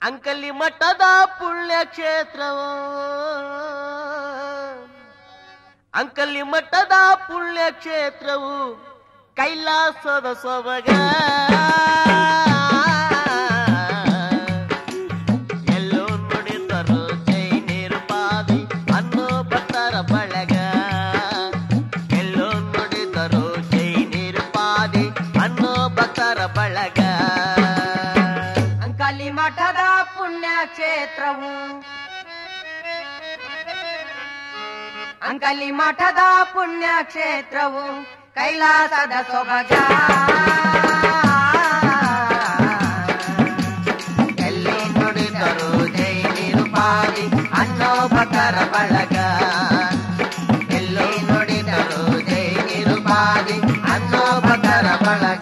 ಅಂಕಲಿ ಮಠದ ಪುಣ್ಯಕ್ಷೇತ್ರವು ಅಂಕಲಿ ಮಠದ ಪುಣ್ಯಕ್ಷೇತ್ರವು ಕೈಲಾಸದ ಸೊಬಗ ಎಲ್ಲೋ ನುಡಿದರು ಜೈನೀರು ಪಾದಿ ಅನ್ನೋ ಭಕ್ತರ ಬಳಗ ಎಲ್ಲೋ ನುಡಿದರು ಜೈನೀರು ಪಾದಿ ಅನ್ನೋ ಭಕ್ತರ ಬಳಗ ಅಂಕಲಿ ಮಠದ ಪುಣ್ಯಕ್ಷೇತ್ರವು ಅಂಕಲಿ ಮಠದ ಪುಣ್ಯಕ್ಷೇತ್ರವು ಕೈಲಾಸದ ಸೊಬಗ ಎಲ್ಲಿ ನುಡಿದರು ಜೈನೀರು ಪಾದಿ ಅನ್ನೋ ಭಕ್ತರ ಬಳಗ ಎಲ್ಲಿ ನುಡಿದರು ಜೈನೀರು ಪಾದಿ ಅನ್ನೋ ಭಕ್ತರ ಬಳಗ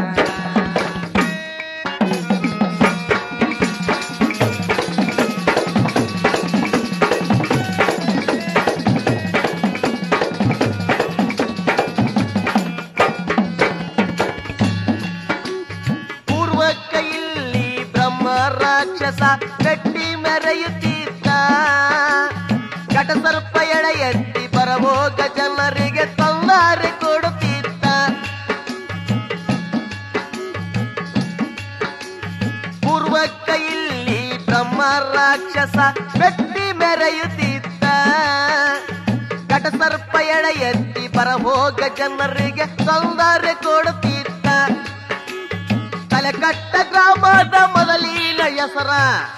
ಪೂರ್ವ ಕೈಯಲ್ಲಿ ಬ್ರಹ್ಮ ರಾಕ್ಷಸ ಗಟ್ಟಿ ಮೆರೆಯುತ್ತಿದ್ದ ಘಟಸರ್ಪ ಎಳೆ ಎತ್ತಿ ಬರಬೋಗ ಜನರಿಗೆ ತೊಂದರೆ ಕೊಡುತ್ತಿದ್ದ ಪೂರ್ವ ಕೈಯಲ್ಲಿ ಬ್ರಹ್ಮ ರಾಕ್ಷಸ ಗಟ್ಟಿ ಮೆರೆಯುತ್ತಿದ್ದ ಘಟಸರ್ಪ ಎಳೆ ಎತ್ತಿ ಬರಬೋಗ ಜನರಿಗೆ ತೊಂದರೆ ಕೊಡುತ್ತಿದ್ದ ತಲೆಕಟ್ಟ ಗ್ರಾಮದ ಮೊದಲಿನ ಹೆಸರ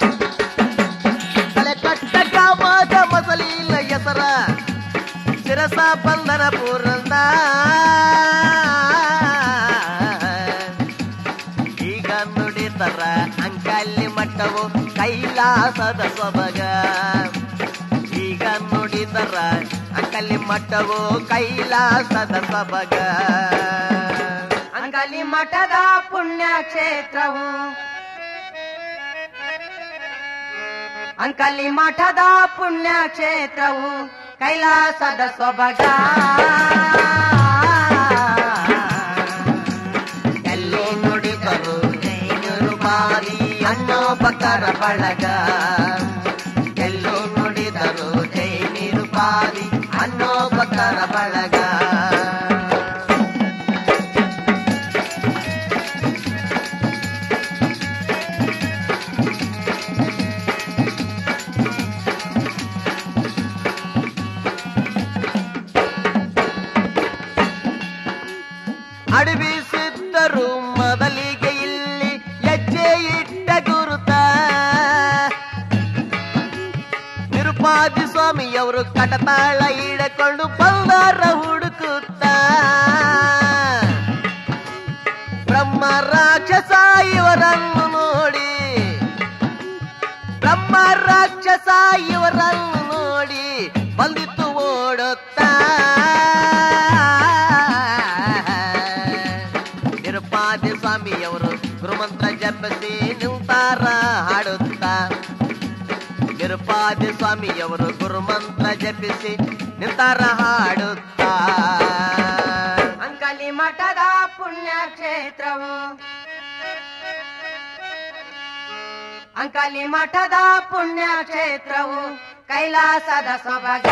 ತಲೆಕಟ್ಟ ಗ್ರಾಮದ ಮೊದಲಿನ ಹೆಸರ ಶಿರಸ ಬಂಧನ ಪೂರಂದ ಈಗ ನುಡಿತರ ಅಂಕಲ್ಲಿ ಮಟ್ಟವು ಕೈಲಾಸದ ಸೊಬಗ ಈಗ ನುಡಿತರ ಅಂಕಲ್ಲಿ ಮಟ್ಟವು ಕೈಲಾಸದ ಸೊಬಗ ಅಂಕಲಿ ಮಠದ ಪುಣ್ಯಕ್ಷೇತ್ರವು ಅಂಕಲಿ ಮಠದ ಪುಣ್ಯಕ್ಷೇತ್ರವು ಕೈಲಾಸದ ಸೊಬಗ ಎಲ್ಲಿ ನುಡಿದರು ಜೈನರು ಬಾರಿ ಅನ್ನೋ ಬಕರ ಬಳಗ ಎಲ್ಲೋ ನುಡಿದರು ಜೈನರು ಬಾರಿ ಅನ್ನೋ ಬಕರ ಬಳಗ ಅಡವಿಸಿದ್ದರು ಮೊದಲಿಗೆ ಇಲ್ಲಿ ಹೆಜ್ಜೆ ಇಟ್ಟ ಗುರುತ ನಿರುಪಾದಿ ಸ್ವಾಮಿಯವರು ಕಟತಾಳ ಹಿಡಕೊಂಡು ಬಂದಾರ ಹುಡುಕುತ್ತ ಬ್ರಹ್ಮ ರಾಕ್ಷಸ ಇವರನ್ನು ನೋಡಿ ಬ್ರಹ್ಮ ರಾಕ್ಷಸ ಇವರನ್ನು ನೋಡಿ ಬಂದಿತ್ತು ಓಡುತ್ತಾ ನಿರುಪಾದಿ ಸ್ವಾಮಿಯವರು ಗುರುಮಂತ್ರ ಜಪಿಸಿ ನಿಂತಾರ ಹಾಡುತ್ತಾ ನಿರುಪಾದಿ ಸ್ವಾಮಿಯವರು ಗುರುಮಂತ್ರ ಜಪಿಸಿ ನಿಂತಾರ ಹಾಡುತ್ತಾ ಅಂಕಲಿ ಮಠದ ಪುಣ್ಯಕ್ಷೇತ್ರವು ಅಂಕಲಿ ಮಠದ ಪುಣ್ಯಕ್ಷೇತ್ರವು ಕೈಲಾಸದ ಸೊಬಗ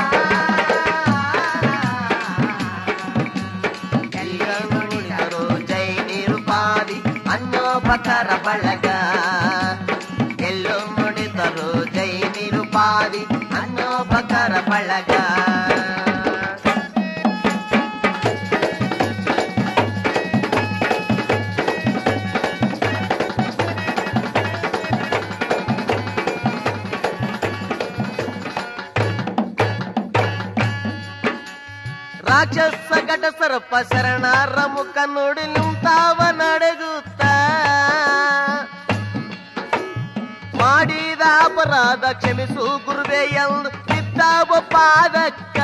ಎಲ್ಲ ನುಡಿದರು ಜೈ ನಿರುಪಾದಿ ಅನ್ನೋ ಬಕರ ಬಳಗ ಎಲ್ಲೋ ನುಡಿದರು ಜೈ ನಿರುಪಾದಿ ಅನ್ನೋ ಬಕರ ಬಳಗ ರಾಕ್ಷಸ ಘಟ ಸರ್ಪ ಶರಣರ ಮುಖ ನೋಡಿ ನಿಂತಾವ ನಡಗುತ್ತ ಮಾಡಿದ ಅಪರಾಧ ಕ್ಷಮಿಸು ಗುರುವೆ ಎಂದು ಬಿದ್ದಾವ ಪಾದಕ್ಕ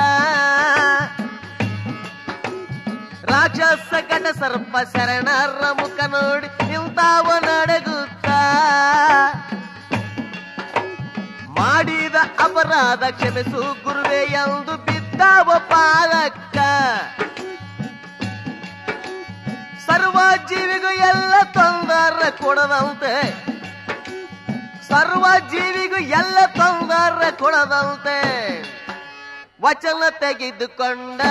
ರಾಕ್ಷಸ ಘಟ ಸರ್ಪ ಶರಣರ ಮುಖ ನೋಡಿ ನಿಂತಾವ ನಡಗುತ್ತ ಮಾಡಿದ ಅಪರಾಧ ಕ್ಷಮಿಸು ಗುರುವೆ ಎಂದು ಬಿದ್ದಾವ ಪಾದಕ್ಕ ಸರ್ವ ಜೀವಿಗೂ ಎಲ್ಲ ತೊಂದರೆ ಕೊಡದಂತೆ ಸರ್ವ ಜೀವಿಗೂ ಎಲ್ಲ ತೊಂದರೆ ಕೊಡದಂತೆ ವಚನ ತೆಗೆದುಕೊಂಡ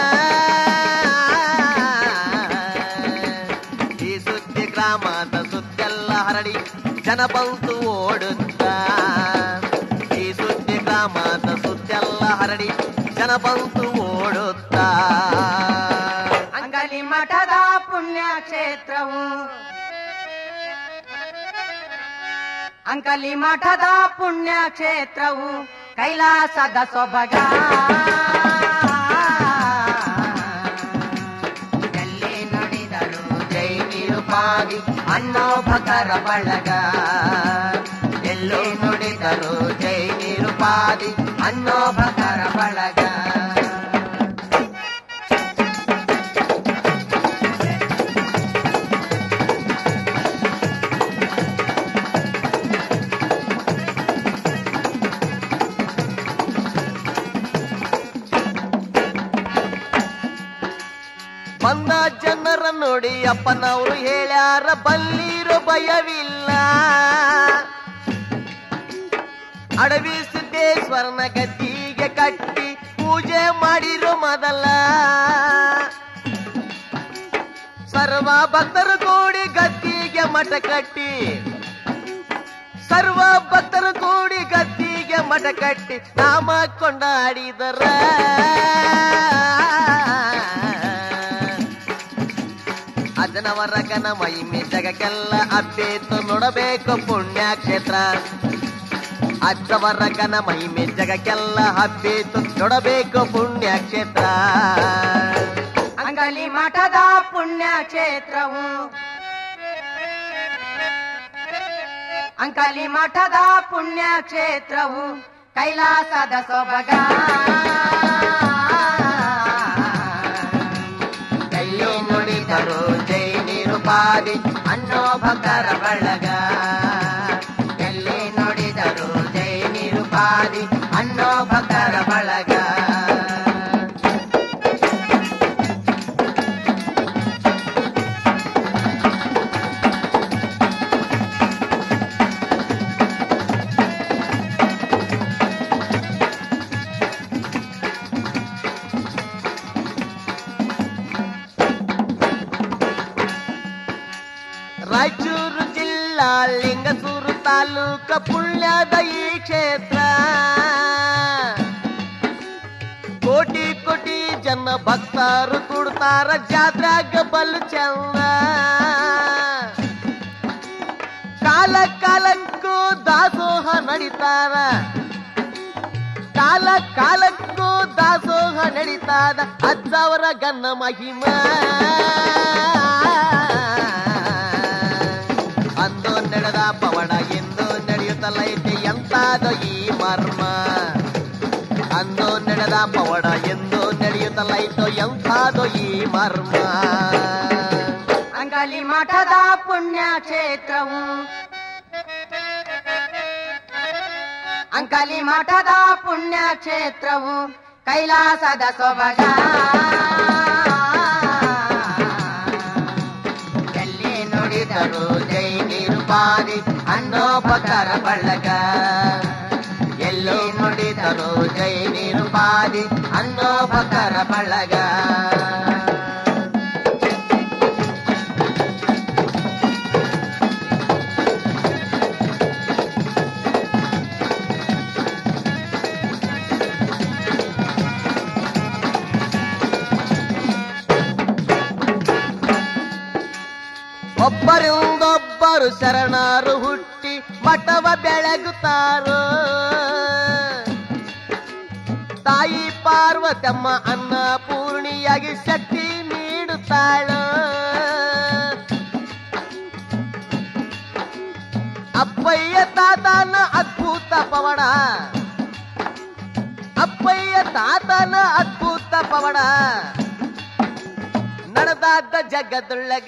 ಈ ಸುದ್ದಿ ಗ್ರಾಮದ ಸುತ್ತೆಲ್ಲ ಹರಡಿ ಜನ ಬಂತು ಓಡುತ್ತ ಈ ಸುದ್ದಿ ಗ್ರಾಮದ ಸುತ್ತೆಲ್ಲ ಹರಡಿ ಜನ ಬಂತು ಓಡುತ್ತ ಅಂಗಲಿ ಮಠದ ಪುಣ್ಯ ಕ್ಷೇತ್ರವು ಅಂಕಲಿ ಮಠದ ಪುಣ್ಯ ಕ್ಷೇತ್ರವು ಕೈಲಾಸದ ಸೊಬಗ ಎಲ್ಲಿ ನುಡಿದರು ಜೈ ನಿರುಪಾದಿ ಅನ್ನೋ ಭಕರ ಬಳಗ ಎಲ್ಲೋ ನುಡಿದರು ಜೈ ನಿರುಪಾದಿ ಅನ್ನೋ ಭಕರ ಬಳಗ ಬಂದ ಜನರ ನೋಡಿ ಅಪ್ಪನವರು ಹೇಳ್ಯಾರ ಬಲ್ಲಿರೋ ಭಯವಿಲ್ಲ ಅಡವಿ ಸಿದ್ದೇಶ್ವರನ ಗದ್ದಿಗೆ ಕಟ್ಟಿ ಪೂಜೆ ಮಾಡಿರೋ ಮೊದಲ ಸರ್ವ ಭಕ್ತರು ಕೂಡಿ ಗದ್ದಿಗೆ ಮಠ ಕಟ್ಟಿ ಸರ್ವ ಭಕ್ತರು ಕೂಡಿ ಗದ್ದಿಗೆ ಮಠ ಕಟ್ಟಿ ನಾಮ ಕೊಂಡಾಡಿದರ ಅಜನವರ ಗನ ಮಹಿಮೆ ಜಗಕ್ಕೆಲ್ಲ ಅಬ್ಬೇತು ನೋಡಬೇಕು ಪುಣ್ಯಕ್ಷೇತ್ರ ಅಜ್ಜವರ ಗನ ಮಹಿಮೆ ಜಗಕ್ಕೆಲ್ಲ ಹಬ್ಬೇತು ನೋಡಬೇಕು ಪುಣ್ಯಕ್ಷೇತ್ರ ಅಂಗಲಿ ಮಠದ ಪುಣ್ಯ ಕ್ಷೇತ್ರವು ಅಂಕಲಿ ಮಠದ ಪುಣ್ಯ ಕ್ಷೇತ್ರವು ಕೈಲಾಸದ ಸೊಬಗ ಕೈಯೋ ನುಡಿದರು ಜೈ ನಿರುಪಾದಿ ಅನ್ನೋ ಭಕ್ತರ ಬಳಗ ಎಲ್ಲಿ ನುಡಿದರು ಜೈ ನಿರುಪಾದಿ ಅನ್ನೋ ಭಕ್ತರ ಬಳಗ ರಾಯಚೂರು ಜಿಲ್ಲಾ ಲಿಂಗಸೂರು ತಾಲೂಕ ಪುಣ್ಯದ ಈ ಕ್ಷೇತ್ರ ಕೋಟಿ ಕೋಟಿ ಜನ ಭಕ್ತರು ಕೊಡ್ತಾರ ಜಾತ್ರಾಗ ಬಲು ಚಂದ ಕಾಲ ಕಾಲಕ್ಕೂ ದಾಸೋಹ ನಡೀತಾರ ಕಾಲ ಕಾಲಕ್ಕೂ ದಾಸೋಹ ನಡೀತಾದ ಅಜ್ಜವರ ಗನ್ನ ಮಹಿಮ ಅಂದು ನಡೆದ ಪವಡ ಎಂದು ನಡೆಯುತ್ತಲೈತೆ ಎಂತಾದ ಈ ಮರ್ಮ ಅಂದು ನಡೆದ ಪವಡ ಎಂದು ನಡೆಯುತ್ತಲೈತೋ ಎಂತಾದೋ ಈ ಮರ್ಮ ಅಂಗಲಿ ಮಠದ ಪುಣ್ಯ ಕ್ಷೇತ್ರವು ಅಂಕಲಿ ಮಠದ ಪುಣ್ಯ ಕ್ಷೇತ್ರವು ಕೈಲಾಸದ ಸೊಬಗ ಎಲ್ಲಿ ನುಡಿದರು ಜೈ ನಿರುಪಾದಿ ಅನ್ನೋ ಪಕರ ಬಳಗ ಎಲ್ಲಿ ನುಡಿದರು ಜೈ ನಿರುಪಾದಿ ಅನ್ನೋ ಪಕರ ಬಳಗ ಒಬ್ಬರಿಂದೊಬ್ಬರು ಶರಣರು ಹುಟ್ಟಿ ಮಠವ ಬೆಳಗುತ್ತಾರೋ ತಾಯಿ ಪಾರ್ವತಮ್ಮ ಅನ್ನಪೂರ್ಣಿಯಾಗಿ ಶಕ್ತಿ ನೀಡುತ್ತಾಳು ಅಪ್ಪಯ್ಯ ತಾತನ ಅದ್ಭುತ ಪವಡ ಅಪ್ಪಯ್ಯ ತಾತನ ಅದ್ಭುತ ಪವಡ ನಡೆದಾದ ಜಗದೊಳಗ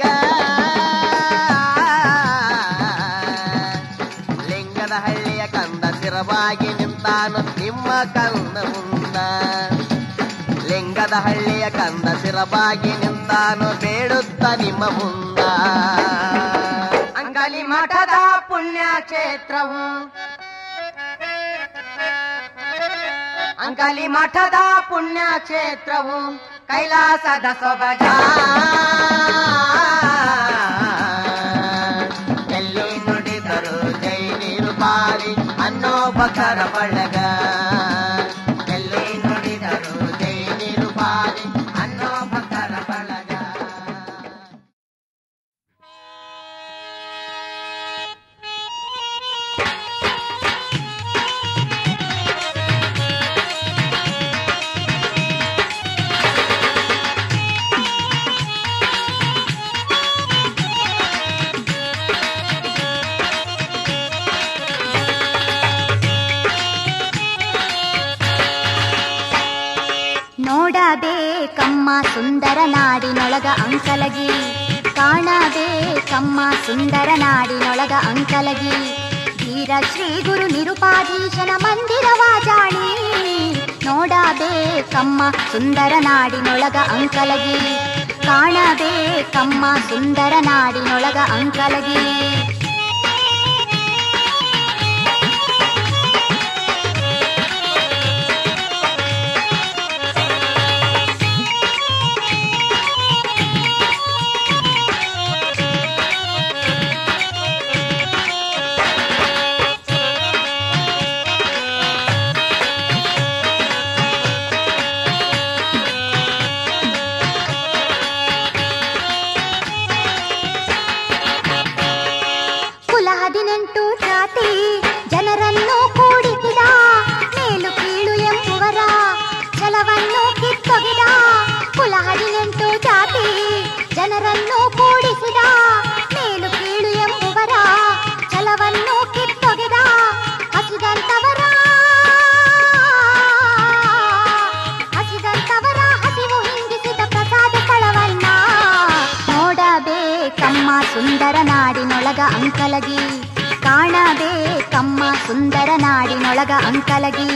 ಲಿಂಗದ ಹಳ್ಳಿಯ ಕಂದ ಸ್ಥಿರವಾಗಿ ನಿಂತಾನು ನಿಮ್ಮ ಕಂದ ಮುಂದ ಲಿಂಗದ ಹಳ್ಳಿಯ ಕಂದ ಸ್ಥಿರವಾಗಿ ನಿಂತಾನು ಬೇಡುತ್ತ ನಿಮ್ಮ ಮುಂದ ಅಂಗಲಿ ಮಠದ ಪುಣ್ಯ ಪುಣ್ಯಕ್ಷೇತ್ರವು ಅಂಕಲಿ ಮಠದ ಪುಣ್ಯಕ್ಷೇತ್ರವು ಕೈಲಾಸದ ಸೊಬಗ ಎಲ್ಲಿ ನುಡಿದರು ಜೈ ನಿರುಪಾರಿ ಅನ್ನೋ ಭಕ್ತರ ಬಳಗ ಎಲ್ಲಿ ನುಡಿದರು ಜೈ ನಿರುಪಾರಿ ಅನ್ನೋ ಭಕ್ತರ ಬಳಗ ನೋಡಬೇಕಮ್ಮ ಸುಂದರ ನಾಡಿನೊಳಗ ಅಂಕಲಗಿ ಕಾಣಬೇಕಮ್ಮ ಸುಂದರ ನಾಡಿನೊಳಗ ಅಂಕಲಗಿ ವೀರ ಶ್ರೀ ಗುರು ನಿರುಪಾಧೀಶನ ಮಂದಿರವ ಜಾಣಿ ನೋಡಬೇಕಮ್ಮ ಸುಂದರ ನಾಡಿನೊಳಗ ಅಂಕಲಗಿ ಕಾಣಬೇಕಮ್ಮ ಸುಂದರ ನಾಡಿನೊಳಗ ಅಂಕಲಗಿ ಕುಲ ಹದಿನೆಂಟು ಜಾತಿ ಜನರನ್ನು ಕೂಡಿಸಿದ ಮೇಲು ಕೀಳು ಎಂಬುವರ ಛಲವನ್ನು ಕಿತ್ತೊಗೆದ ಕುಲ ಹದಿನೆಂಟು ಜಾತಿ ಜನರನ್ನು ಕೂಡಿಸಿದ ಮೇಲು ಕೀಳು ಎಂಬುವರ ಛಲವನ್ನು ಕಿತ್ತೊಗೆದ ಹಸಿದಂತವರ ಹಸಿದಂತವರ ಹಸಿವು ಹಿಂಗಿಸಿದ ಪ್ರಸಾದ ಫಲವನ್ನ ನೋಡಬೇಕಮ್ಮ ಸುಂದರ ನಾಡಿನೊಳಗ ಅಂಕಲಗಿ ಕಾಣಬೇಕಮ್ಮ ಸುಂದರ ನಾಡಿನೊಳಗ ಅಂಕಲಗಿ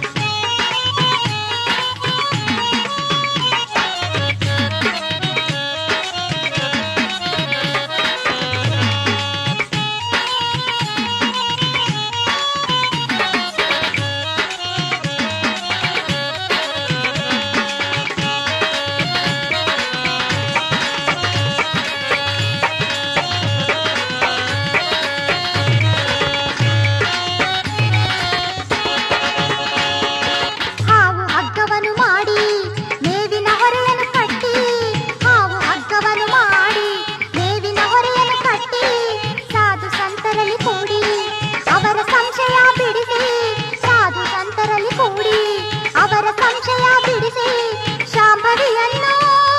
ಹಾವು ಹಗ್ಗವನ್ನು ಮಾಡಿ ಮೇವಿನ ಹೊರೆಯನ್ನು ಕಟ್ಟಿ ಹಾವು ಹಗ್ಗವನ್ನು ಮಾಡಿ ಮೇವಿನ ಹೊರೆಯನ್ನು ಕಟ್ಟಿ ಸಾಧು ಸಂತರಲ್ಲಿ ಕೂಡಿ ಅವರ ಸಂಶಯ ಬಿಡಿಸಿ ಸಾಧು ಸಂತರಲ್ಲಿ ಕೂಡಿ ಅವರ ಸಂಶಯ ಬಿಡಿಸಿ ಶಾಂಭವಿಯನ್ನು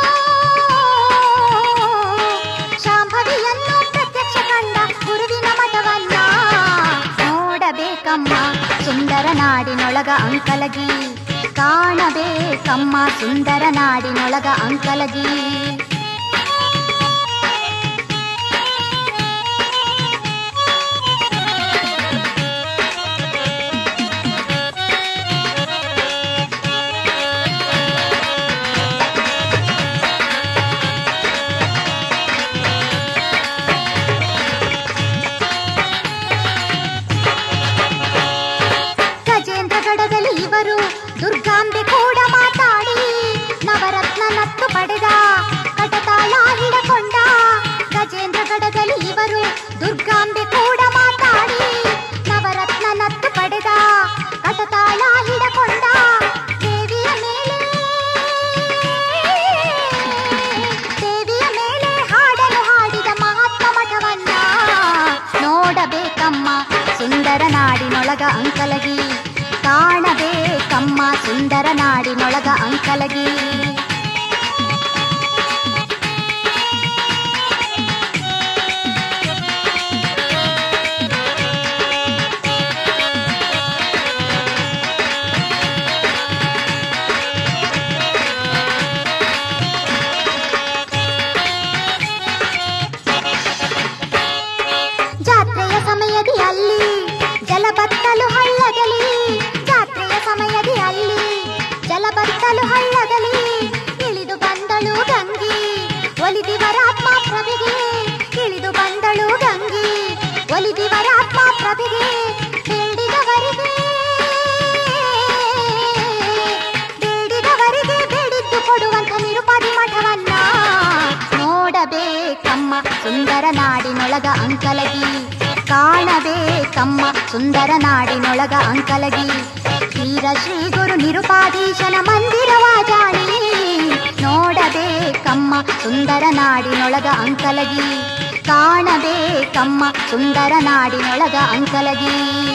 ಶಾಂಭವಿಯನ್ನು ಪ್ರತ್ಯಕ್ಷ ಕಂಡ ಗುರುವಿನ ಮಠವನ್ನ ನೋಡಬೇಕಮ್ಮ ಸುಂದರ ನಾಡಿನೊಳಗ ಅಂಕಲಗಿ ಕಾಣಬೇಕಮ್ಮ ಸುಂದರ ನಾಡಿನೊಳಗ ಅಂಕಲಗಿ ಗಜೇಂದ್ರಗಡದಲ್ಲಿ ಇವರು ದುರ್ಗಾಂಬೆ ಕೂಡ ಮಾತಾಡಿ ನವರತ್ನ ನತ್ತು ಪಡೆದ ಕಟತಾಳ ಹಿಡಕೊಂಡ ಗಜೇಂದ್ರಗಡದಲ್ಲಿ ಇವರು ದುರ್ಗಾಂಬೆ ಕೂಡ ಮಾತಾಡಿ ನವರತ್ನ ನತ್ತು ಪಡೆದ ಕಟತಾಳ ಹಿಡಕೊಂಡ ದೇವಿಯ ಮೇಲೆ ದೇವಿಯ ಮೇಲೆ ಹಾಡಲು ಹಾಡಿದ ಮಹಾತ್ಮ ಮಠವನ್ನ ನೋಡಬೇಕಮ್ಮ ಸುಂದರ ನಾಡಿನೊಳಗ ಅಂಕಲಗಿ ಕಾಣಬೇಕಮ್ಮ ಸುಂದರ ನಾಡಿನೊಳಗ ಅಂಕಲಗಿ ಜಾತ್ರೆಯ ಸಮಯದಿ ಅಲ್ಲಿ ಜಲಬತ್ತಲು ಹಳ್ಳದಲ್ಲಿ ಜಾತ್ರೆಯ ಸಮಯದಿ ಅಲ್ಲಿ ಜಲಬತ್ತಲು ಹಳ್ಳದಲ್ಲಿ ಇಳಿದು ಬಂದಳು ಗಂಗಿ ಒಲಿದಿವರಾತ್ಮ ಪ್ರಭೆಗೆ ಇಳಿದು ಬಂದಳು ಗಂಗಿ ಒಲಿದಿವರ ಆತ್ಮ ಪ್ರಭೆಗೆ ಬೇಡಿದವರಿಗೆ ಬೇಡಿದವರಿಗೆ ಬೇಡಿದ್ದು ಕೊಡುವಂತ ನಿರುಪಾದಿ ಮಠವನ್ನ ನೋಡಬೇಕಮ್ಮ ಸುಂದರ ನಾಡಿನೊಳಗ ಅಂಕಲಗಿ ಕಾಣಬೇಕಮ್ಮ ಸುಂದರ ನಾಡಿನೊಳಗ ಅಂಕಲಗಿ ವೀರ ಶ್ರೀ ಗುರು ನಿರುಪಾಧೀಶನ ಮಂದಿರವ ಜಾಣಿ ನೋಡಬೇಕಮ್ಮ ಸುಂದರ ನಾಡಿನೊಳಗ ಅಂಕಲಗಿ ಕಾಣಬೇಕಮ್ಮ ಸುಂದರ ನಾಡಿನೊಳಗ ಅಂಕಲಗಿ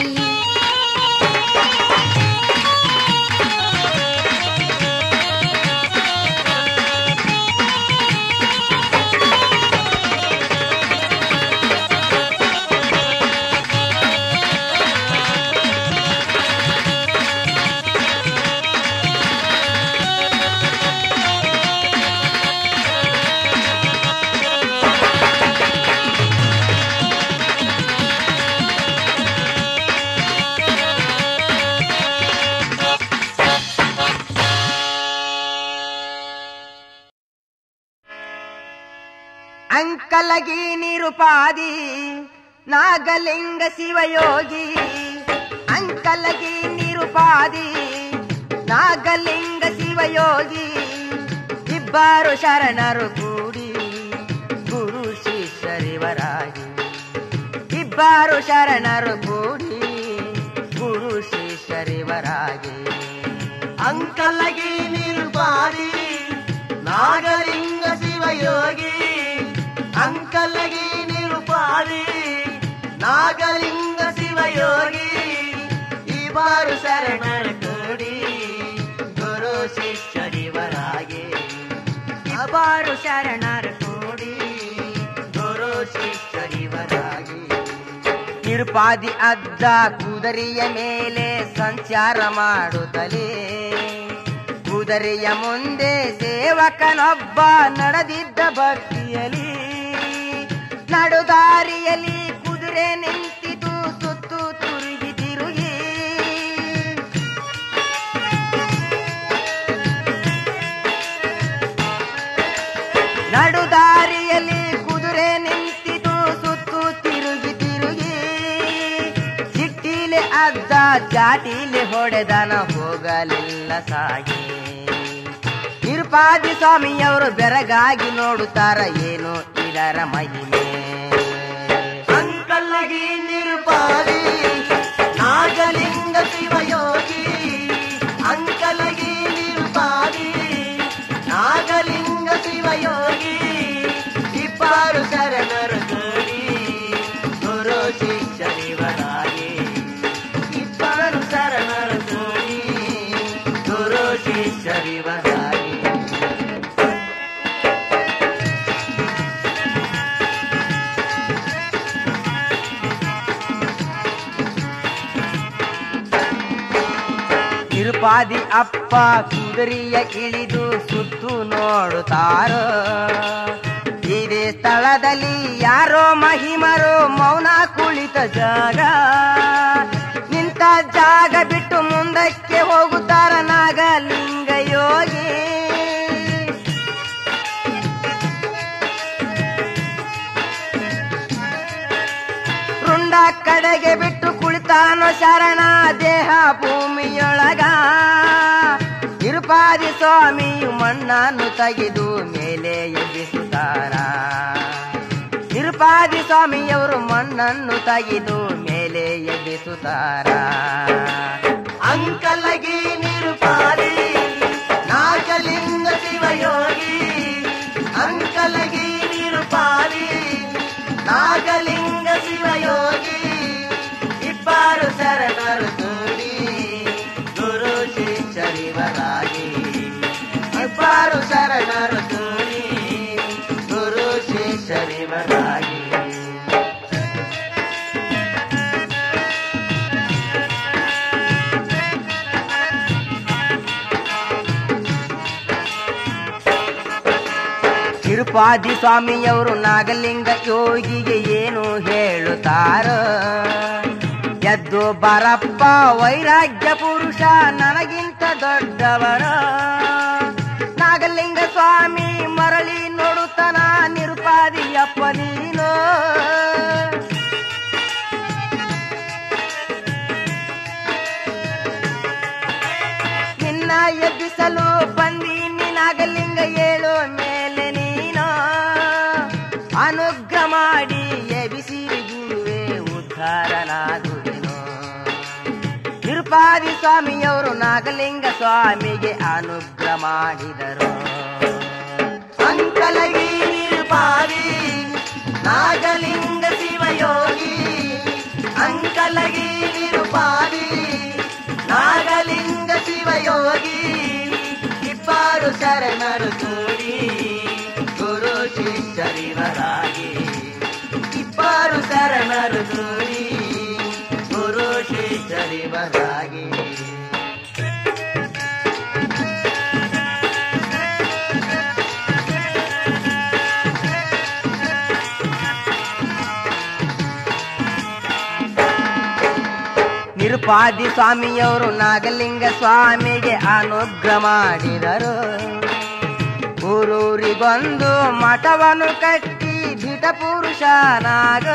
ಅಂಕಲಗಿ ನಿರುಪಾದಿ ನಾಗಲಿಂಗ ಶಿವಯೋಗಿ ಅಂಕಲಗಿ ನಿರುಪಾದಿ ನಾಗಲಿಂಗ ಶಿವಯೋಗಿ ಇಬ್ಬರು ಶರಣರು ಕೂಡಿ ಗುರು ಶಿಷ್ಯರಿವರಾಗಿ ಇಬ್ಬರು ಶರಣರು ಕೂಡಿ ಗುರು ಶಿಷ್ಯರಿವರಾಗಿ ಅಂಕಲಗಿ ನಿಲ್ಪಾರಿ ನಾಗಲಿಂಗ ಶಿವಯೋಗಿ ಅಂಕಲಗಿ ನಿರುಪಾರಿ ನಾಗಲಿಂಗ ಶಿವಯೋಗಿ ಇವರು ಶರಣರ ಕೂಡಿ ಗುರು ಶಿಷ್ಯರಿವರಾಗಿ ಇಬ್ಬರು ಶರಣರು ಕೂಡಿ ಗುರು ಶಿಷ್ಯರಿವರಾಗಿ ನಿರುಪಾದಿ ಅಜ್ಜ ಕುದರಿಯ ಮೇಲೆ ಸಂಚಾರ ಮಾಡುತ್ತಲೇ ಕುದರೆಯ ಮುಂದೆ ಸೇವಕನೊಬ್ಬ ನಡೆದಿದ್ದ ಭಕ್ತಿಯಲಿ ನಡುದಾರಿಯಲ್ಲಿ ಕುದುರೆ ನಿಂತಿತು ಸುತ್ತು ತುರುಗಿ ತಿರುಗಿ ನಡುದಾರಿಯಲ್ಲಿ ಕುದುರೆ ನಿಂತಿತು ಸುತ್ತು ತಿರುಗಿ ತಿರುಗಿ ಸಿಟ್ಟಿಲೆ ಅದ್ದ ಚಾಟಿಲೆ ಹೊಡೆದನ ಹೋಗಲಿಲ್ಲ ಸಾಗಿ ನಿರುಪಾದಿ ಸ್ವಾಮಿಯವರು ಬೆರಗಾಗಿ ನೋಡುತ್ತಾರ ಏನು ಇದರ ಮಹಿಮೆ ಅಂಕಲಗಿ ನಿರುಪಾರಿ ನಾಗಲಿಂಗ ಶಿವಯೋಗಿ ಅಂಕಲಗಿ ನಿರುಪಾರಿ ನಾಗಲಿಂಗ ಶಿವಯೋಗಿ ಇಬ್ಬರು ಶರಣರು ಕೂಡಿ ಗುರು ಶಿಷ್ಯರಿವರಾಗಿ ಇಬ್ಬರು ಶರಣರು ಕೂಡಿ ಗುರು ಶಿಷ್ಯರಿವರಾಗಿ ನಿರುಪಾದಿ ಅಪ್ಪ ಕುದುರೆಯ ಇಳಿದು ಸುತ್ತು ನೋಡುತ್ತಾರೋ ಇದೇ ಸ್ಥಳದಲ್ಲಿ ಯಾರೋ ಮಹಿಮರು ಮೌನ ಕುಳಿತ ಜಾಗ ನಿಂತ ಜಾಗ ಬಿಟ್ಟು ಮುಂದಕ್ಕೆ ಹೋಗುತ್ತಾರ ನಾಗಲಿಂಗ ಯೋಗಿ ರುಂಡ ಕಡೆಗೆ ಬಿಟ್ಟು ಕುಳಿತಾನೋ ಶರಣ ದೇಹ ಭೂಮಿಯೊಳಗ ತಿರುಪಾದಿ ಸ್ವಾಮಿಯು ಮಣ್ಣನ್ನು ತೆಗೆದು ಮೇಲೆ ಎಬ್ಬಿಸುತ್ತಾರ ತಿರುಪಾದಿ ಸ್ವಾಮಿಯವರು ಮಣ್ಣನ್ನು ತೆಗೆದು ಮೇಲೆ ಎಬ್ಬಿಸುತ್ತಾರ ಅಂಕಲಗಿ ನಿರುಪಾರಿ ನಾಗಲಿಂಗ ಶಿವಯೋಗಿ ಅಂಕಲಗಿ ನಿರುಪಾರಿ ನಾಗಲಿಂಗ ಶಿವಯೋಗಿ ಇಬ್ಬರು ಶರಣರು ಕೂಡಿ ಗುರು ಶಿಷ್ಯರಿವರಾಗಿ ಇಬ್ಬರು ಶರಣರು ಕೂಡಿ ಗುರು ಶಿಷ್ಯರಿವರಾಗಿ ತಿರುಪಾದಿ ಸ್ವಾಮಿಯವರು ನಾಗಲಿಂಗ ಯೋಗಿಗೆ ಏನು ಹೇಳುತ್ತಾರ ಎದ್ದು ಬರಪ್ಪ ವೈರಾಗ್ಯ ಪುರುಷ ನನಗಿಂತ ದೊಡ್ಡವರ ನಾಗಲಿಂಗ ಸ್ವಾಮಿ ಮರಳಿ ನೋಡುತ್ತಾನ ನಿರುಪಾದಿಯಪ್ಪ ನೀನು ಎತ್ತಲು ಬಂದೀನಿ ನಾಗಲಿಂಗ ಏಳು ಮೇಲೆ ನೀನು ಅನುಗ್ರಹ ಮಾಡಿ ಎಬಿಸಿ ಗುರುವೆ ಉದ್ಧಾರನಾಗುವೆನು ತಿರುಪಾದಿ ಸ್ವಾಮಿಯವರು ನಾಗಲಿಂಗ ಸ್ವಾಮಿಗೆ ಅನುಗ್ರಹ ಮಾಡಿದರು ಅಂಕಲಗಿ ನಿರುಪಾದಿ ನಾಗಲಿಂಗ ಶಿವಯೋಗಿ ಅಂಕಲಗಿ ನಿರುಪಾದಿ ನಾಗಲಿಂಗ ಶಿವಯೋಗಿ ಇಬ್ಬರು ಶರಣರು ಕೂಡಿ ಗುರು ಶಿಷ್ಯರಿವರಾಗಿ ಇಬ್ಬರು ಶರಣರು ಕೂಡಿ ಗುರು ಶಿಷ್ಯರಿವರಾಗಿ ನಿರುಪಾದಿ ಸ್ವಾಮಿಯವರು ನಾಗಲಿಂಗ ಸ್ವಾಮಿಗೆ ಅನುಗ್ರಹ ಮಾಡಿದರು ಊರೂರಿಗೊಂದು ಮಠವನ್ನು ಕಟ್ಟಿ ದಿಟ ಪುರುಷನಾಗ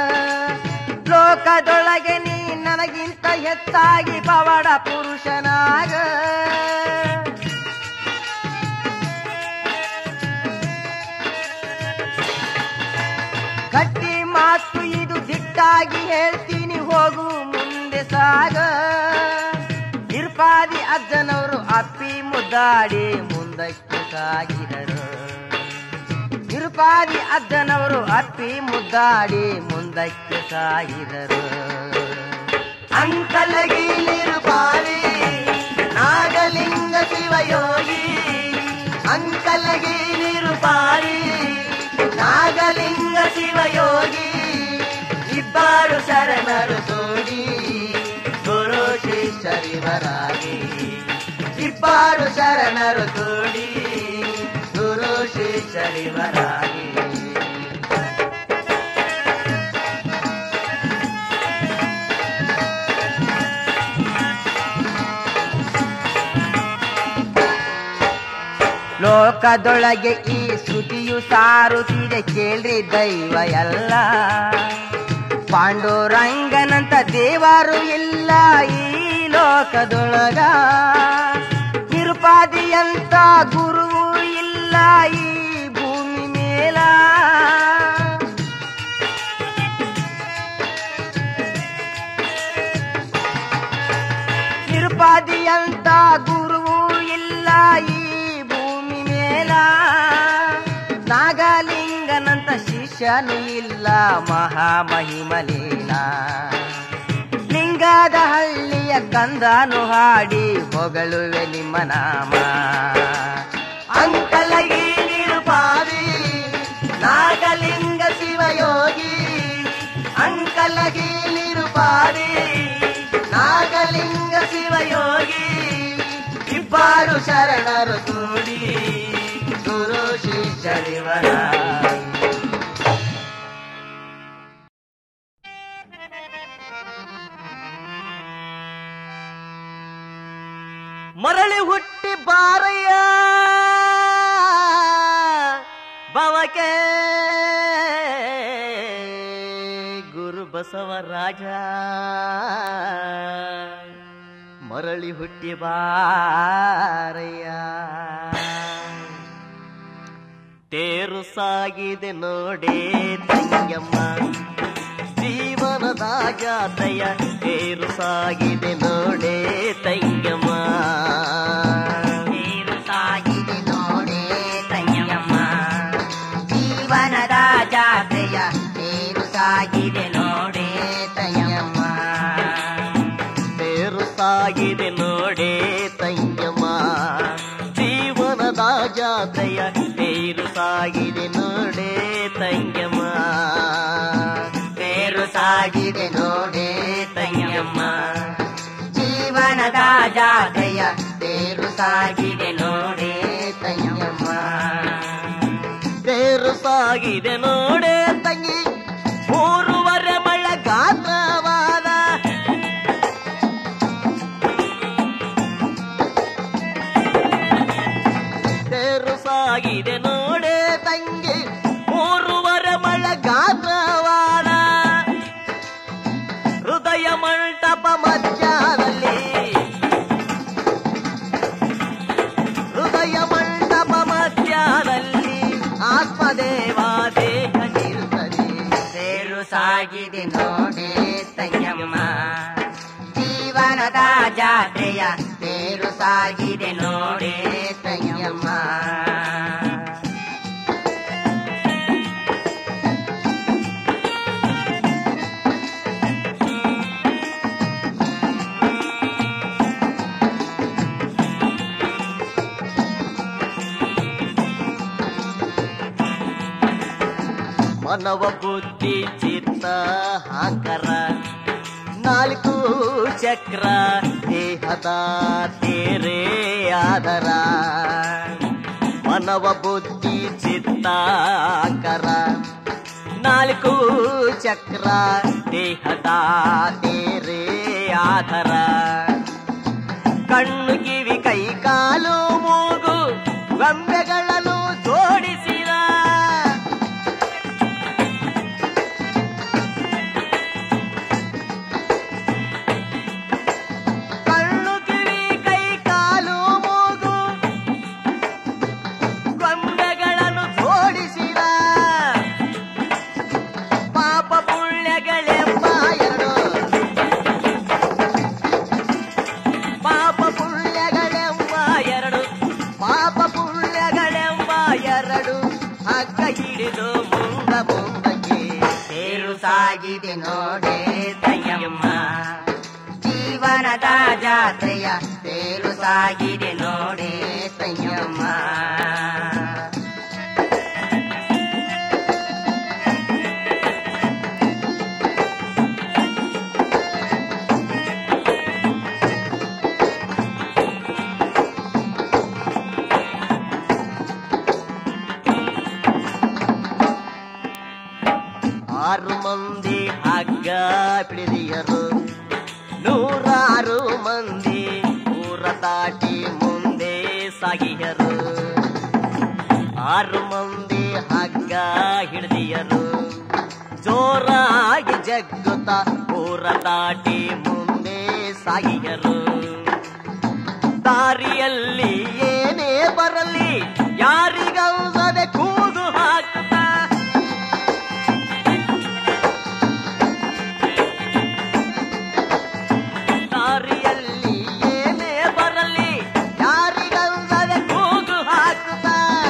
ಲೋಕದೊಳಗೆ ನೀ ನನಗಿಂತ ಹೆಚ್ಚಾಗಿ ಪವಾಡ ಪುರುಷನಾಗ ಗಟ್ಟಿ ಮಾತು ಇದು ದಿಟ್ಟಾಗಿ ಹೇಳ್ತೀನಿ ಹೋಗು ಮುಂದೆ ಸಾಗ ಇರ್ಪಾದಿ ಅಜ್ಜನವರು ಅಪ್ಪಿ ಮುದ್ದಾಡಿ ಮುಂದಕ್ಕೆ ಸಾಗಿದರು ಇರುಪಾದಿ ಅಜ್ಜನವರು ಅಪ್ಪಿ ಮುದ್ದಾಡಿ ಮುಂದಕ್ಕೆ ಸಾಗಿದರು ಅಂಕಲಗಿ ನಿರುಪಾದಿ ನಾಗಲಿಂಗ ಶಿವಯೋಗಿ ಅಂಕಲಗಿ ನಿರುಪಾದಿ ನಾಗಲಿಂಗ ಶಿವಯೋಗಿ ಇಬ್ಬರು ಶರಣರು ಕೂಡಿ ಗುರು ಶಿಷ್ಯರಿವರಾಗಿ ಇಬ್ಬರು ಶರಣರು ಕೂಡಿ ಗುರು ಶಿಷ್ಯರಿವರಾಗಿ ಲೋಕದೊಳಗೆ ಈ ಶ್ರುತಿಯು ಸಾರುತ್ತಿದೆ ಕೇಳ್ರಿ ದೈವ ಎಲ್ಲ ಪಾಂಡುರಂಗನಂತ ದೇವರು ಇಲ್ಲ ಈ ಲೋಕದೊಳಗ ನಿರುಪಾದಿಯಂತ ಗುರುವು ಇಲ್ಲ ಈ ಭೂಮಿ ಮೇಲ ನಿರುಪಾದಿಯಂತ ಗುರುವು ಇಲ್ಲ ಈ ಭೂಮಿ ಮೇಲ ನಾಗಲಿಂಗನಂತ ಶಿಷ್ಯನು ಇಲ್ಲ ಮಹಾಮಹಿಮಲೀಲ ಲಿಂಗದ ಹಳ್ಳಿಯ ಕಂದನು ಹಾಡಿ ಹೊಗಳುವೆ ನಿಮ್ಮ ನಾಮ ಅಂಕಲಗಿ ನಿರುಪಾದಿ ನಾಗಲಿಂಗ ಶಿವಯೋಗಿ ಅಂಕಲಗಿ ನಿರುಪಾದಿ ನಾಗಲಿಂಗ ಶಿವಯೋಗಿ ಇಬ್ಬರು ಶರಣರು ಕೂಡಿ ಗುರು ಶಿಷ್ಯರಿವರಾಗಿ ಮರಳಿ ಹುಟ್ಟಿ ಬಾರಯ್ಯ ಬವಕೆ ಗುರು ಬಸವರಾಜ ಮರಳಿ ಹುಟ್ಟಿ ಬಾರಯ್ಯ ತೇರು ಸಾಗಿದೆ ನೋಡೇ ತಂಗಮ್ಮ ಜೀವನದ ಜಾತಯ ತೇರು ಸಾಗಿದೆ ನೋಡೇ ತಂಗಮ್ಮ ನೀರು ಸಾಗಿದೆ ನೋಡೇ ತಂಯಮ್ಮ ಜೀವನದ ಜಾತ್ರೆಯ ನೀರು ಸಾಗಿದೆ ನೋಡೇ ತಂಯಮ್ಮ ತೇರು ಸಾಗಿದೆ ನೋಡೇ ತಂಗಮ್ಮ ಜೀವನದ ಜಾತಯ ತೇರು ಸಾಗಿದೆ ನೋಡೇ ತಂಗಮ್ಮ ತೇರು ಸಾಗಿದೆ ನೋಡೇ ತಂಯಮ್ಮ ಜೀವನದ ಜಾತ್ರೆಯ ತೇರು ಸಾಗಿದೆ ನೋಡೇ ತಂಯಮ್ಮ ತೇರು ಸಾಗಿದೆ ನೋಡೇ ತಂಗಿ ಮೂರುವರೆ ಮಳೆಗಾಲವಾದ ತೇರು ಸಾಗಿದೆ ನೋಡೇ ತಂಗಿ ಮೂರುವರೆ ಮಳೆಗಾಲವಾದ ಹೃದಯ ಮಂಟಪ ಮಧ್ಯದಲ್ಲಿ ತೇರು ಸಾಗಿದೆ ನೋಡೆ ತಂಗಮ್ಮ ಜೀವನದ ಜಾತ್ರೆಯ ತೇರು ಸಾಗಿದೆ ನೋಡೆ ತಂಗಮ್ಮ ಮನವ ಬುದ್ಧಿ ಚಿತ್ತ ಹಾಕರ ನಾಲ್ಕು ಚಕ್ರ ದೇಹದ ತೇರೇ ಆದರ ಮನವ ಬುದ್ಧಿ ಚಿತ್ತ ಹಾಕರ ನಾಲ್ಕು ಚಕ್ರ ದೇಹದ ತೇರೇ ಆಧರ ಕಣ್ಣು ಕಿವಿ ಕೈ ಕಾಲು ಮೂಗು ಗೊಂಬೆಗಳನ್ನು ಜೋಡಿಸಿದ ಕಣ್ಣು ಕಿವಿ ಕೈ ಕಾಲು ಮೂಗು ಗೊಂಬೆಗಳನ್ನು ಜೋಡಿಸಿದ ಪಾಪ ಪುಣ್ಯಗಳೆಂಬ ಎರಡು ಪಾಪ ಪುಣ್ಯಗಳೆಂಬ ಎರಡು ಪಾಪ ಪುಣ್ಯಗಳೆಂಬ ಎರಡು ಹಗ್ಗ ಹಿಡಿದು ಮುಂದ ಮುಂದಕ್ಕೆ ತೇರು ಸಾಗಿದೆ ನೋಡೆ ತಂಗಮ್ಮ ಜೀವನದ ಜಾತ್ರೆಯ ತೇರು ಸಾಗಿದೆ ನೋಡೆ ತಂಗಮ್ಮ ಆರು ಮಂದಿ ಹಗ್ಗ ಪಿಡಿದಿಯರು ನೂರಾರು ಮಂದಿ ಊರ ದಾಟಿ ಮುಂದೆ ಸಾಗಿಯರು ಆರು ಮಂದಿ ಹಗ್ಗ ಹಿಡಿದಿಯರು ಜೋರಾಗಿ ಜಗ್ಗುತ್ತ ಊರ ದಾಟಿ ಮುಂದೆ ಸಾಗಿಯರು ದಾರಿಯಲ್ಲಿ ಏನೇ ಬರಲಿ ಯಾರಿಗಲ್ಲದೆ ಕೂಗು ಹಾಕುತ್ತಾ ದಾರಿಯಲ್ಲಿ ಏನೇ ಬರಲಿ ಯಾರಿಗಲ್ಲದೆ ಕೂಗು ಹಾಕುತ್ತ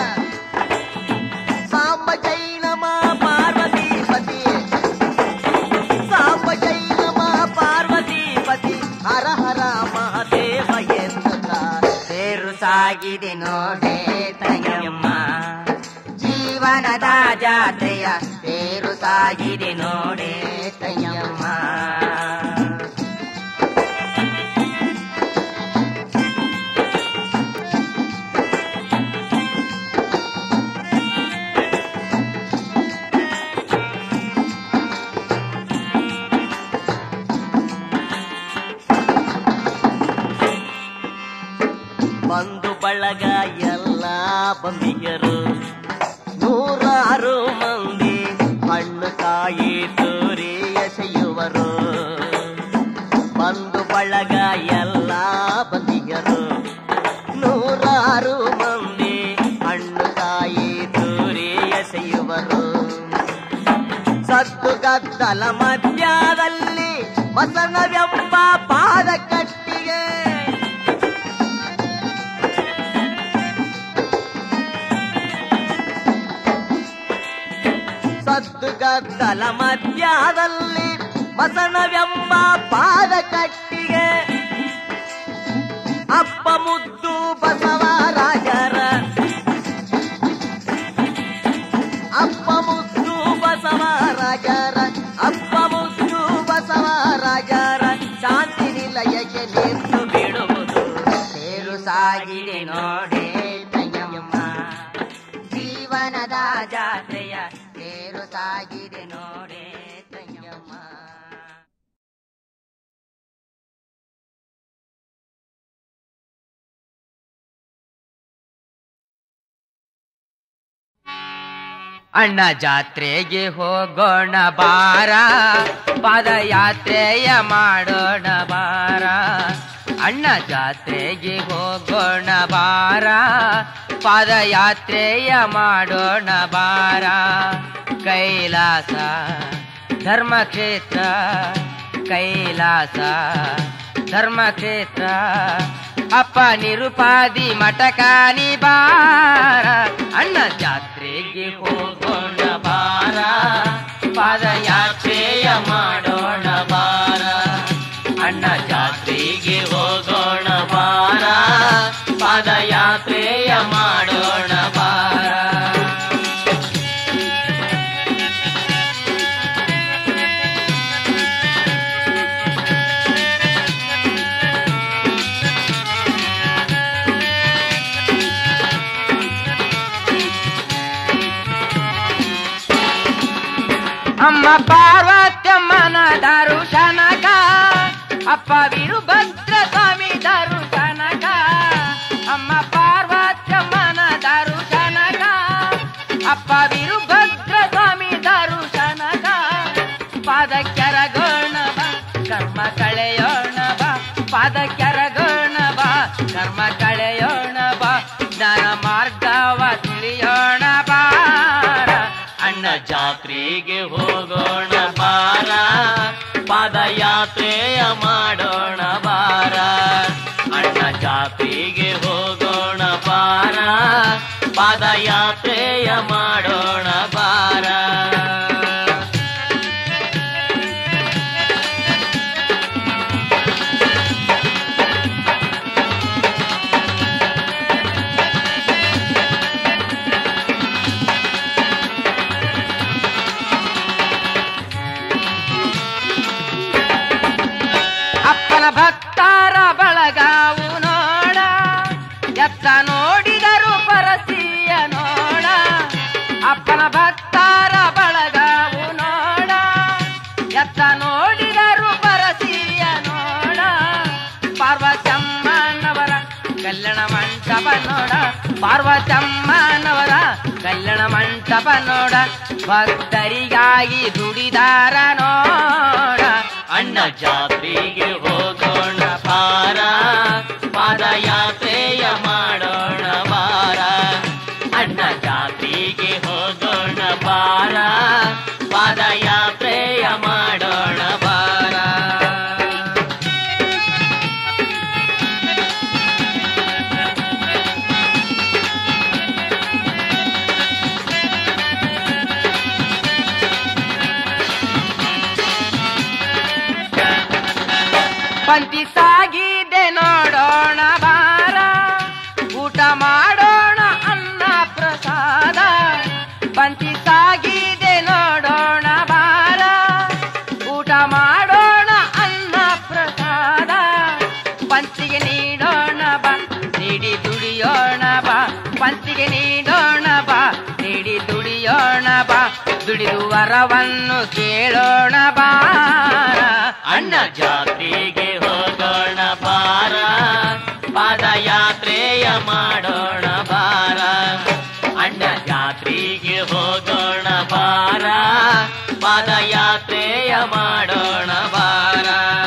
ಸಾಂಬ ಜೈನಮ ಪಾರ್ವತಿ ಪತಿ ಸಾಂಬ ಜೈನಮ ಪಾರ್ವತಿ ಪತಿ ಹರ ಹರ ಮಹದೇವ ಎನ್ನುತ್ತ ತೇರು ಸಾಗಿದೆ ನೋಡೆ ತಂಗಮ್ಮ ಜೀವನದ ಜಾತ್ರೆಯ ತೇರು ಸಾಗಿದೆ ನೋಡೆ ತಂಗಮ್ಮ ಬಂಧು ಬಳಗ ಎಲ್ಲ ಬಂದಿಯರು ನೂರಾರು ಮಂದಿ ಹಣ್ಣು ಕಾಯಿ ತೂರಿ ಎಸೆಯುವರು ಬಂಧು ಬಳಗ ಎಲ್ಲ ಬಂದಿಯರು ನೂರಾರು ಮಂದಿ ಹಣ್ಣು ಕಾಯಿ ತೂರಿ ಎಸೆಯುವರು ಸದ್ದು ಗದ್ದಲ ಮಧ್ಯದಲ್ಲಿ ಮಸಣವೆಂಬ ಪಾದ ಕಟ್ಟಿಗೆ ಸದ್ದು ಗದ್ದಲ ಮಧ್ಯದಲ್ಲಿ ಮಸಣವೆಂಬ ಪಾದ ಕಟ್ಟಿಗೆ ಅಪ್ಪ ಮುದ್ದು ಬಸವರಾಜರ ಅಪ್ಪ ಮುದ್ದು ಬಸವರಾಜರ ಅಪ್ಪ ಮುದ್ದು ಬಸವರಾಜರ ಶಾಂತಿ ನಿಲಯಕ್ಕೆ ನಿಂತು ಬಿಡುವುದು ತೇರು ಸಾಗಿದೆ ನೋಡೆ ತಂಗಮ್ಮ ಜೀವನದ ಜಾತ್ರೆಯ ತೇರು ಸಾಗಿದೆ ನೋಡೆ ತಂಗಮ್ಮ ಅಣ್ಣ ಜಾತ್ರೆಗೆ ಹೋಗೋಣ ಬಾರ ಪಾದಯಾತ್ರೆಯ ಮಾಡೋಣ ಬಾರ ಅಣ್ಣ ಜಾತ್ರೆಗೆ ಹೋಗೋಣ ಬಾರ ಪಾದಯಾತ್ರೆಯ ಮಾಡೋಣ ಬಾರ ಕೈಲಾಸ ಧರ್ಮಕ್ಷೇತ್ರ ಕೈಲಾಸ ಧರ್ಮಕ್ಷೇತ್ರ ಅಪ್ಪ ನಿರುಪಾದಿ ಮಟಕಾನಿ ಬಾರ ಅಣ್ಣ ಜಾತ್ರೆಗೆ ಹೋಗೋಣ ಬಾರ ಪಾದಯಾತ್ರೆಯ ಮಾಡೋಣ ಬಾರ ಅಣ್ಣ ಜಾತ್ರೆಗೆ ಹೋಗೋಣ ಬಾರ ಪಾದಯಾತ್ರೆಯ ಮಾಡೋಣ ಬಾರ ಅಮ್ಮ ಪಾರ್ವತ್ಯಮ್ಮನ ದರುಶನಕ ಅಪ್ಪ ವೀರಭದ್ರ ಸ್ವಾಮಿ ದರುಶನಕ ಅಮ್ಮ ಪಾರ್ವತ್ಯಮ್ಮನ ದರುಶನಕ ಅಪ್ಪ ವೀರಭದ್ರ ಸ್ವಾಮಿ ದರುಶನಕ ಪಾದ ಕೆರಗೋಣ ಬಾ ಕರ್ಮ ಕಳೆಯೋಣ ಬಾ ಪಾದ ಕೆರಗೋಣ ಬಾ ಕರ್ಮ ಕಳೆಯೋಣ ಬಾ ಜ್ಞಾನ ಮಾರ್ಗವ ತಿಳಿಯೋಣ ಬಾರ ಅಣ್ಣ ಜಾತ್ರೆಗೆ ಹೋಗೋಣ ಬಾರ ಪಾದಯಾತ್ರೆಯ ಮಾಡೋಣ ಬಾರ ಅಣ್ಣ ಜಾತ್ರೆಗೆ ಹೋಗೋಣ ಬಾರ ಪಾದಯಾತ್ರೆಯ ಮಾಡೋಣ ಬಾರ ಅಪ್ಪನ ಭಕ್ತರ ಬಳಗಾವು ನೋಡ ಎತ್ತ ನೋಡಿದರು ಪರಸಿಯ ನೋಡ ಅಪ್ಪನ ಭಕ್ತರ ಬಳಗಾವು ನೋಡ ಎತ್ತ ನೋಡಿದರು ಪರಸಿಯ ನೋಡ ಪಾರ್ವತಮ್ಮನವರ ಕಲ್ಯಾಣ ಮಂಟಪ ನೋಡ ಪಾರ್ವತಮ್ಮನವರ ಕಲ್ಯಾಣ ಮಂಟಪ ನೋಡ ಭಕ್ತರಿಗಾಗಿ ದುಡಿದಾರ ನೋಡ ಅಣ್ಣ ಜಾತ್ರೆಗೆ ಹೋಗೋಣ ಬಾರ ಪಾದಯಾತ್ರೆಯ ಮಾಡೋಣ ಬಾರ ಅಣ್ಣ ಜಾತ್ರೆಗೆ ಹೋಗೋಣ ಬಾರ ಪಾದಯಾತ್ರೆಯ ಮಾಡೋಣ ಬಾರ ಪಂಕ್ತಿ ಸಾಗಿದೆ ನೋಡೋಣ ಬಾರ ಊಟ ಮಾಡೋಣ ಅನ್ನ ಪ್ರಸಾದ ಪಂಕ್ತಿ ಸಾಗಿದೆ ನೋಡೋಣ ಬಾರ ಊಟ ಮಾಡೋಣ ಅನ್ನ ಪ್ರಸಾದ ಪಂಚಿಗೆ ನೀಡೋಣ ಬಾ ನೀಡಿ ದುಡಿಯೋಣ ಬಾ ಪಂಚಿಗೆ ನೀಡೋಣ ಬಾ ನೀಡಿ ದುಡಿಯೋಣ ಬಾ ದುಡಿದು ವರವನ್ನು ಕೇಳೋಣ ಬಾರ ಅಣ್ಣ ಜಾತ್ರೆಗೆ ಹೋಗೋಣ ಬಾರ ಪಾದಯಾತ್ರೆಯ ಮಾಡೋಣ ಬಾರ ಅಣ್ಣ ಜಾತ್ರೆಗೆ ಹೋಗೋಣ ಬಾರ ಪಾದಯಾತ್ರೆಯ ಮಾಡೋಣ ಬಾರ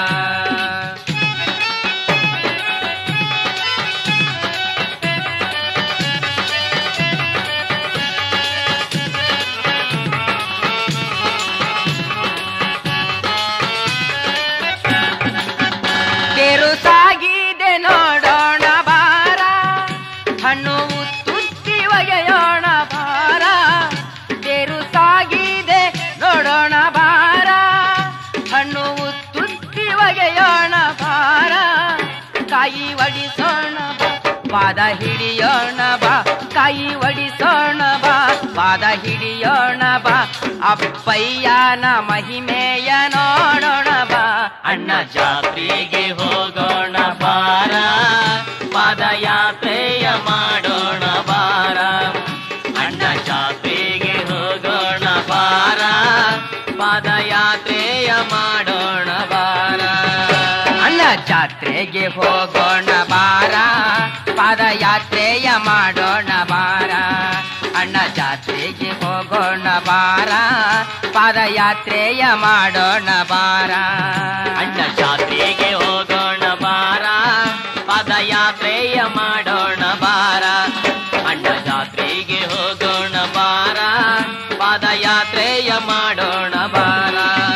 ತೇರು ಸಾಗಿದೆ ನೋಡೋಣ ಬಾರ ಹಣ್ಣು ತುತ್ತಿ ಒಗೆಯೋಣ ಬಾರ ತೇರು ಸಾಗಿದೆ ನೋಡೋಣ ಬಾರ ಹಣ್ಣು ತುತ್ತಿ ಒಗೆಯೋಣ ಬಾರ ಕಾಯಿ ಒಡಿಸೋಣ ಬಾ ಪಾದ ಹಿಡಿಯೋಣ ಬಾ ಕಾಯಿ ಒಡಿಸೋಣ ಬಾ ಪಾದ ಹಿಡಿಯೋಣ ಬಾ ಅಪ್ಪಯ್ಯನ ಮಹಿಮೆಯ ನೋಡೋಣ ಬಾ ಅಣ್ಣ ಜಾತ್ರೆಗೆ ಹೋಗೋಣ ಬಾರ ಪಾದಯಾತ್ರೆಯ ಮಾಡೋಣ ಬಾರ ಅಣ್ಣ ಜಾತ್ರೆಗೆ ಹೋಗೋಣ ಬಾರ ಪಾದಯಾತ್ರೆಯ ಮಾಡೋಣ ಬಾರ ಅಣ್ಣ ಜಾತ್ರೆಗೆ ಹೋಗೋಣ ಬಾರ ಪಾದಯಾತ್ರೆಯ ಮಾಡೋಣ ಬಾರ ಅಣ್ಣ ಜಾತ್ರೆಗೆ ಹೋಗೋಣ ಬಾರ ಪಾದಯಾತ್ರೆಯ ಮಾಡೋಣ ಬಾರ ಅಣ್ಣ ಜಾತ್ರೆಗೆ ಹೋಗೋಣ ಬಾರ ಪಾದಯಾತ್ರೆಯ ಮಾಡೋಣ ಬಾರ ಅಣ್ಣ ಜಾತ್ರೆಗೆ ಹೋಗೋಣ ಬಾರ ಪಾದಯಾತ್ರೆಯ ಮಾಡೋಣ ಬಾರ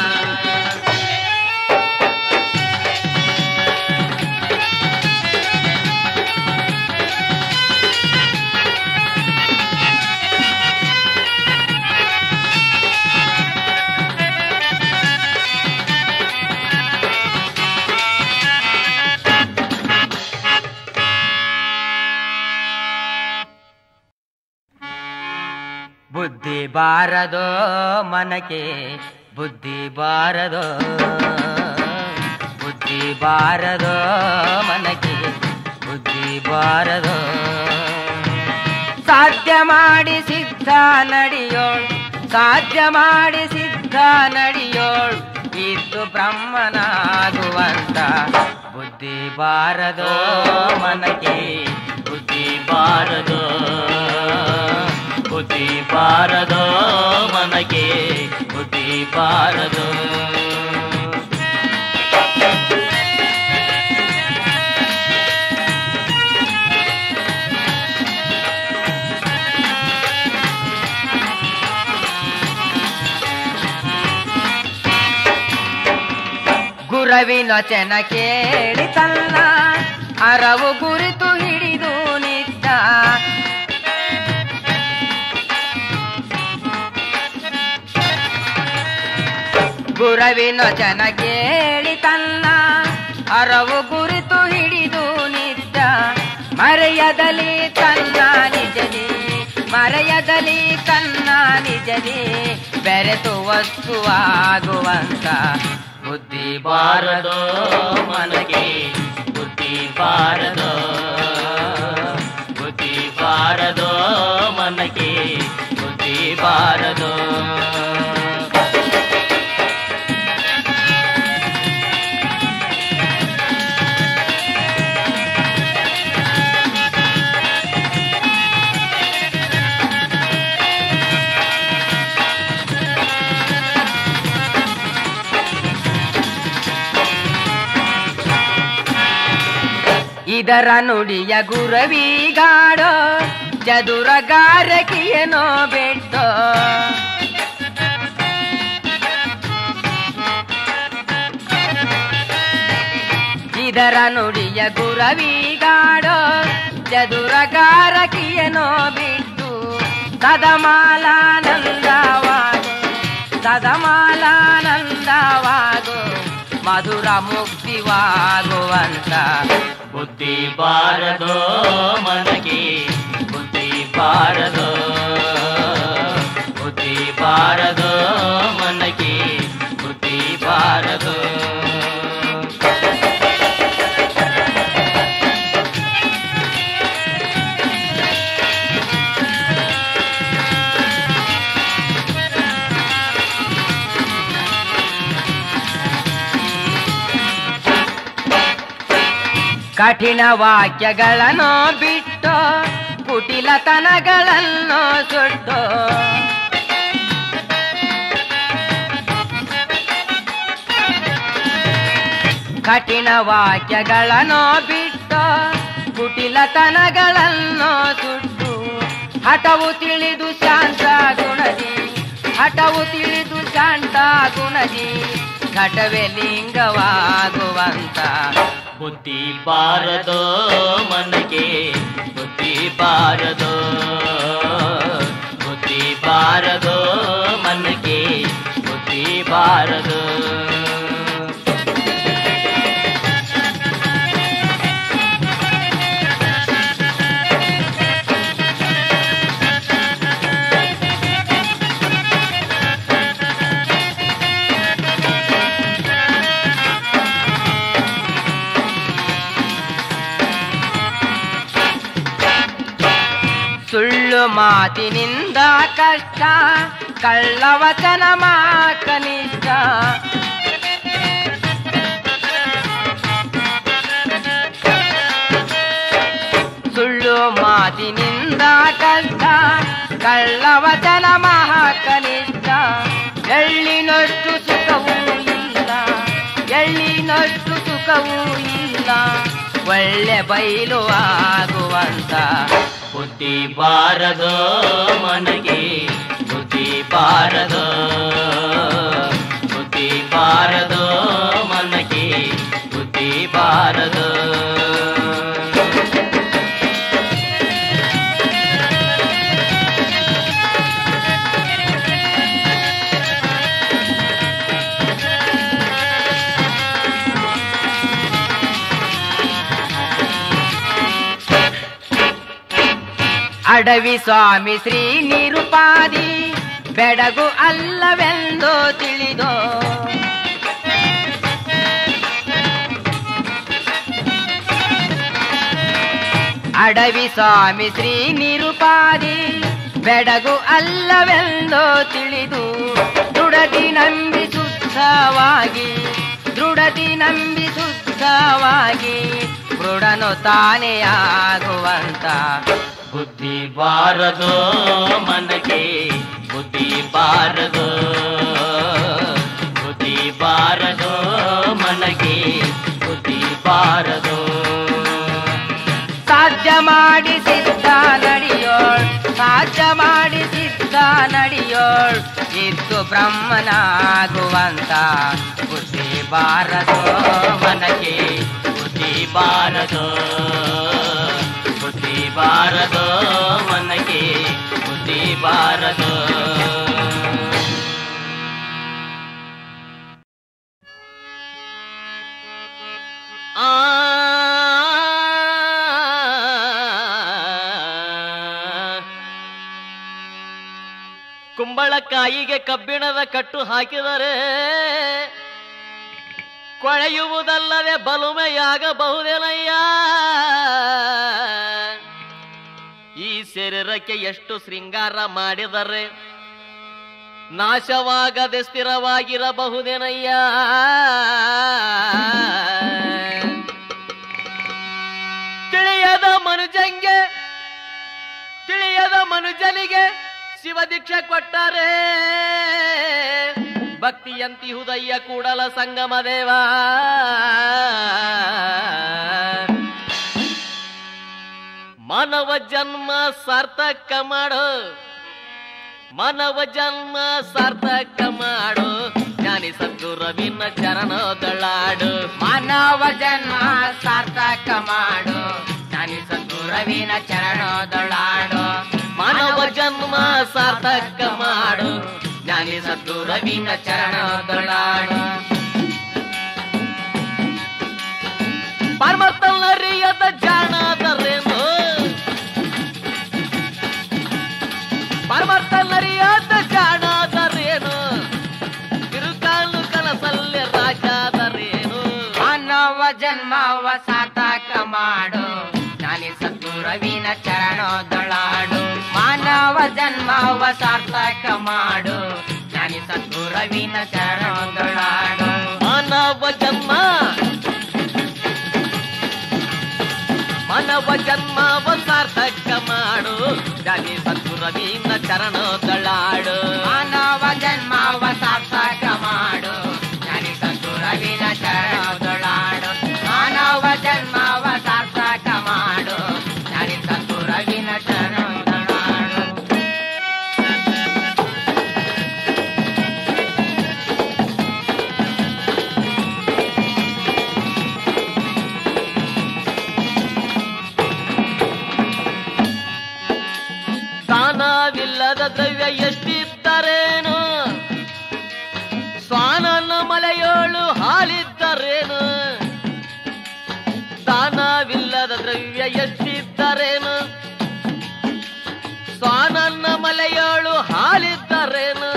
ಬಾರದೋ ಮನಕ್ಕೆ ಬುದ್ಧಿ ಬಾರದೋ ಬುದ್ಧಿ ಬಾರದೋ ಮನಕ್ಕೆ ಬುದ್ಧಿ ಬಾರದೋ ಸಾಧ್ಯ ಮಾಡಿ ಸಿದ್ಧ ನಡೆಯೋಳ್ ಸಾಧ್ಯ ಮಾಡಿ ಸಿದ್ಧ ನಡೆಯೋಳ್ ಇದ್ದು ಬ್ರಹ್ಮನಾಗುವಂತ ಬುದ್ಧಿ ಬಾರದೋ ಮನಕ್ಕೆ ಬುದ್ಧಿ ಬಾರದೋ ಬುದ್ಧಿ ಬಾರದೋ ಮನಗೆ ಬುದ್ಧಿ ಬಾರದೋ ಗುರವಿನ ಚೆನ ಕೇಳಿ ತನ್ನ ಅರವು ಗುರಿತು ಹಿಡಿದು ನಿದ್ದ ಗುರವಿನ ಜನ ಕೇಳಿ ತನ್ನ ಅರವು ಗುರಿತು ಹಿಡಿದು ನಿದ್ದ ಮರೆಯದಲ್ಲಿ ತನ್ನ ನಿಜದಿ ಮರೆಯದಲ್ಲಿ ತನ್ನ ನಿಜದಿ ಬೆರೆತು ವಸ್ತುವಾಗುವಂತ ಬುದ್ಧಿ ಬಾರದೋ ಮನಗೆ ಬುದ್ಧಿ ಬಾರದೋ ಬುದ್ಧಿ ಬಾರದೋ ಮನಗೆ ಬುದ್ಧಿ ಬಾರದೋ ಇದರ ನುಡಿಯ ಗುರವಿಗಾಡೋ ಚದುರಗಾರಕಿಯನೋ ಬೆಟ್ಟೋ ಇದರ ನುಡಿಯ ಗುರವಿಗಾಡೋ ಚದುರಗಾರಕಿಯನೋ ಬಿಟ್ಟು ಸದಮಾಲಾನಂದವಾಗೋ ಸದಮಾಲಾನಂದವಾಗೋ ಮಧುರ ಮುಕ್ತಿವಾಗುವಂತ ಬುದ್ಧಿ ಬಾರದೋ ಮನಗೆ ಬುದ್ಧಿ ಬಾರದೋ ಬುದ್ಧಿ ಬಾರದೋ ಮನಗೆ ಬುದ್ಧಿ ಬಾರದೋ ಕಠಿಣ ವಾಕ್ಯಗಳನ್ನು ಬಿಟ್ಟು ಕುಟಿಲತನಗಳನ್ನು ಸುಟ್ಟು ಕಠಿಣ ವಾಕ್ಯಗಳನ್ನು ಬಿಟ್ಟು ಕುಟಿಲತನಗಳನ್ನು ಸುಟ್ಟು ಹಠವು ತಿಳಿದು ಶಾಂತ ಗುಣದಿ ಹಠವು ತಿಳಿದು ಶಾಂತ ಗುಣದಿ ಘಟವೇ ಲಿಂಗವಾಗುವಂತ ಬುದ್ಧಿ ಬಾರದೋ ಮನಗೆ ಬುದ್ಧಿ ಬಾರದೋ ಬುದ್ಧಿ ಬಾರದೋ ಮನಗೆ ಬುದ್ಧಿ ಬಾರದೋ ಸುಳ್ಳು ಮಾತಿನಿಂದ ಕಷ್ಟ ಕಳ್ಳವಚನ ಮಾ ಕನಿಷ್ಠ ಸುಳ್ಳು ಮಾತಿನಿಂದ ಕಷ್ಟ ಕಳ್ಳವಚನ ಮಹಾ ಕನಿಷ್ಠ ಎಳ್ಳಿನಷ್ಟು ಸುಖವೂ ಇಲ್ಲ ಎಳ್ಳಿನಷ್ಟು ಸುಖವೂ ಇಲ್ಲ ಒಳ್ಳೆ ಬಯಲು ಆಗುವಂತ ಬುದ್ಧಿ ಬಾರದೋ ಮನಗೆ ಬುದ್ಧಿ ಬಾರದೋ ಬುದ್ಧಿ ಬಾರದೋ ಮನಗೆ ಬುದ್ಧಿ ಬಾರದೋ ಅಡವಿ ಸ್ವಾಮಿ ಶ್ರೀ ನಿರುಪಾದಿ ಬೆಡಗು ಅಲ್ಲವೆಂದು ತಿಳಿದೋ ಅಡವಿ ಸ್ವಾಮಿ ಶ್ರೀ ನಿರುಪಾದಿ ಬೆಡಗು ಅಲ್ಲವೆಂದು ತಿಳಿದು ದೃಢತಿ ನಂಬಿ ಶುದ್ಧವಾಗಿ ದೃಢತಿ ನಂಬಿ ಶುದ್ಧವಾಗಿ ದೃಢನು ತಾನೇ ಆಗುವಂತ ಬುದ್ಧಿ ಬಾರದು ಮನಗೆ ಬುದ್ಧಿ ಬಾರದು ಬುದ್ಧಿ ಬಾರದು ಮನಗೆ ಬುದ್ಧಿ ಬಾರದು ಸಾಧ್ಯ ಮಾಡಿ ಸಿದ್ಧ ನಡಿಯೋಳ್ ಸಾಧ್ಯ ಮಾಡಿ ಸಿದ್ಧ ನಡಿಯೋಳ್ ಇದ್ದು ಬ್ರಹ್ಮನಾಗುವಂತ ಬುದ್ಧಿ ಬಾರದೋ ಮನಗೆ ಬುದ್ಧಿ ಬಾರದು ಬುದ್ಧಿ ಬಾರದು ಮನಗೆ ಬುದ್ಧಿ ಬಾರದು ಆ ಕುಂಬಳಕಾಯಿಗೆ ಕಬ್ಬಿಣದ ಕಟ್ಟು ಹಾಕಿದರೆ ಕೊಳೆಯುವುದಲ್ಲದೆ ಬಲುಮೆಯಾಗಬಹುದೇನಯ್ಯ ಈ ಶರೀರಕ್ಕೆ ಎಷ್ಟು ಶೃಂಗಾರ ಮಾಡಿದರೆ ನಾಶವಾಗದೆ ಸ್ಥಿರವಾಗಿರಬಹುದೇನಯ್ಯ ತಿಳಿಯದ ಮನುಜಂಗೆ ತಿಳಿಯದ ಮನುಜನಿಗೆ ಶಿವ ದೀಕ್ಷೆ ಕೊಟ್ಟರೆ ಭಕ್ತಿಯಂತಿ ಹುದಯ್ಯ ಕೂಡಲ ಸಂಗಮ ದೇವ ಮಾನವ ಜನ್ಮ ಸಾರ್ಥಕ ಮಾಡು ಮಾನವ ಜನ್ಮ ಸಾರ್ಥಕ ಮಾಡು ಜ್ಞಾನಿ ಸದ್ದು ರವಿನ ಚರಣದೊಳಾಡು ಮಾನವ ಜನ್ಮ ಸಾರ್ಥಕ ಮಾಡು ನಾನಿ ಸತ್ತು ರವಿನ ಚರಣದೊಳಾಡು ಮಾನವ ಜನ್ಮ ಸಾರ್ಥಕ ಮಾಡು ಜ್ಞಾನಿ ಸದ್ದು ರವಿನ ಚರಣದೊಳಾಡು ಪರ್ವತಲ್ಲರಿಯದ ಜಾಣದರೇನು ಪರ್ವತಲ್ಲರಿಯದ ಜಾಣದರೇನು ತಿರುಕಾಲು ಕನಸಲ್ಲೇ ರಾಜಾದರೇನು ಮಾನವ ಜನ್ಮವ ಸಾರ್ಥಕ ಮಾಡು ನಾನಿ ಸತ್ತು ರವಿನ ಚರಣದೊಳಾಡು ಮಾನವ ಜನ್ಮವ ಸಾರ್ಥಕ ಮಾಡು ನಾನಿ ಸತ್ತು ರವಿನ ಚರಣದೊಳಾಡು ಮಾನವ ಜನ್ಮ ಮಾನವ ಜನ್ಮವ ಸಾರ್ಥಕ ಮಾಡು ಜಾನಿ ಸತ್ತು ರವೀನ ಚರಣದೊಳಾಡು ಮಾನವ ಜನ್ಮವ ಸಾರ್ಥಕ ಮಾಡು ನಾನಿ ಸತ್ತು ರವಿನ ಚರಣದೊಳಾಡು ಮಾನವ ಜನ್ಮವ ಸಾರ್ಥಕ ಮಾಡು ನಾನಿ ಸತ್ತು ರವಿನ ಚರಣದೊಳಾಡು ದಾನವಿಲ್ಲದ ದ್ರವ್ಯ ಎಷ್ಟಿದ್ದರೇನು ಸ್ವಾನನ ಮಲೆಯೋಳು ಹಾಲಿದ್ದರೇನು ದಾನವಿಲ್ಲದ ದ್ರವ್ಯ ಎಷ್ಟಿದ್ದರೇನು ಸ್ವಾನನ್ನ ಮಲೆಯೋಳು ಹಾಲಿದ್ದರೇನು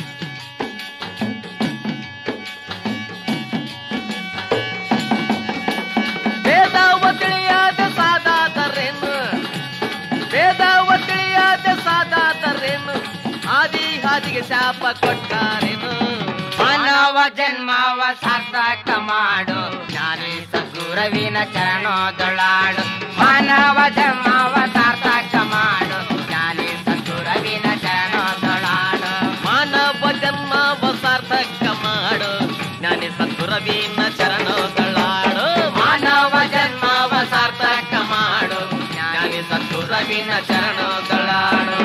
ವೇದವ ತಿಳಿಯಾದ ಸಾದಾದರೇನು ವೇದವ ತಿಳಿಯಾದ ಸಾದಾದರೇನು ಆದಿ ಹಾದಿಗೆ ಶಾಪ ಕೊಟ್ಟಾರೇನು ಮಾನವ ಜನ್ಮವ ಸಾರ್ಥಕ ಮಾಡು ಜ್ಞಾನಿ ಸದ್ಗುರವಿನ ಚರಣದೊಳಾಡು ಮಾನವ ಜನ್ಮವ ಸಾರ್ಥಕ ಮಾಡು ಜ್ಞಾನಿ ಸದ್ಗುರವಿನ ಚರಣದೊಳಾಡು ಮಾನವ ಜನ್ಮ ಸಾರ್ಥಕ ಮಾಡು ಜ್ಞಾನಿ ಸದ್ಗುರವಿನ ಚರಣದೊಳಾಡು ಮಾನವ ಜನ್ಮವ ಸಾರ್ಥಕ ಮಾಡು ಜ್ಞಾನಿ ಸದ್ಗುರವಿನ ಚರಣದೊಳಾಡು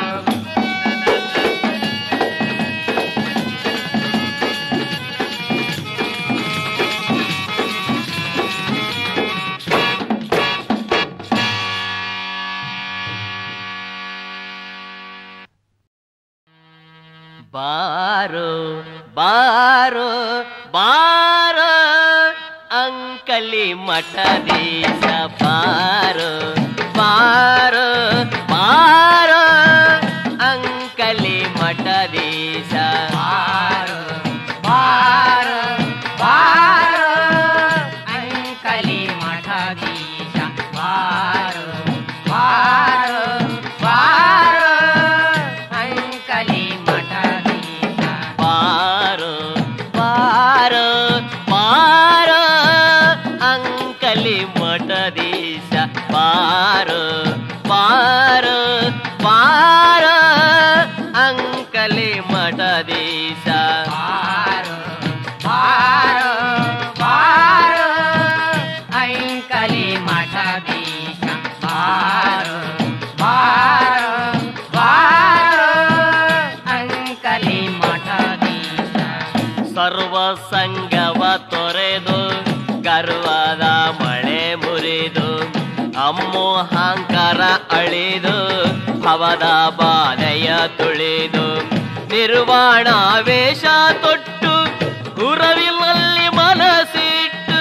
ಬಾರೋ ಬಾರೋ ಬಾರೋ ಅಂಕಲಿ ಮಠದೀಶ ಬಾರೋ ಬಾರೋ ಬಾರೋ ಅಂಕಲಿ ಮಠ ಮಠದೀಶ ಬಾರೋ ಬಾರೋ ಬಾರೋ ಅಂಕಲಿ ಮಠದೀಶ ಬಾರೋ ಬಾರೋ ಬಾರೋ ಅಂಕಲಿ ಮಠದೀಶ ಬಾರೋ ಬಾರೋ ಬಾರೋ ಅಂಕಲಿ ಮಠದೀಶ ಬಾರೋ ಬಾರೋ ಬಾರೋ ಅಂಕಲಿ ಮಠದೀಶ ಬಾರೋ ಬಾರೋ ಬಾರೋ ಅಂಕಲಿ ಮಠದೀಶ ಬಾರೋ ಬಾರೋ ಬಾರೋ ಅಂಕಲಿ ಮಠದೀಶ ಸರ್ವ ಸಂಗವ ತೊರೆದು ಗರ್ವದ ಮಳೆ ಮುರಿದು ಅಮ್ಮೋಹಂಕಾರ ಅಳಿದು ಭವದ ಬಾಧೆಯ ತುಳಿದು ನಿರ್ವಾಣ ವೇಷ ತೊಟ್ಟು ಗುರವಿನಲ್ಲಿ ಮನಸ್ಸಿಟ್ಟು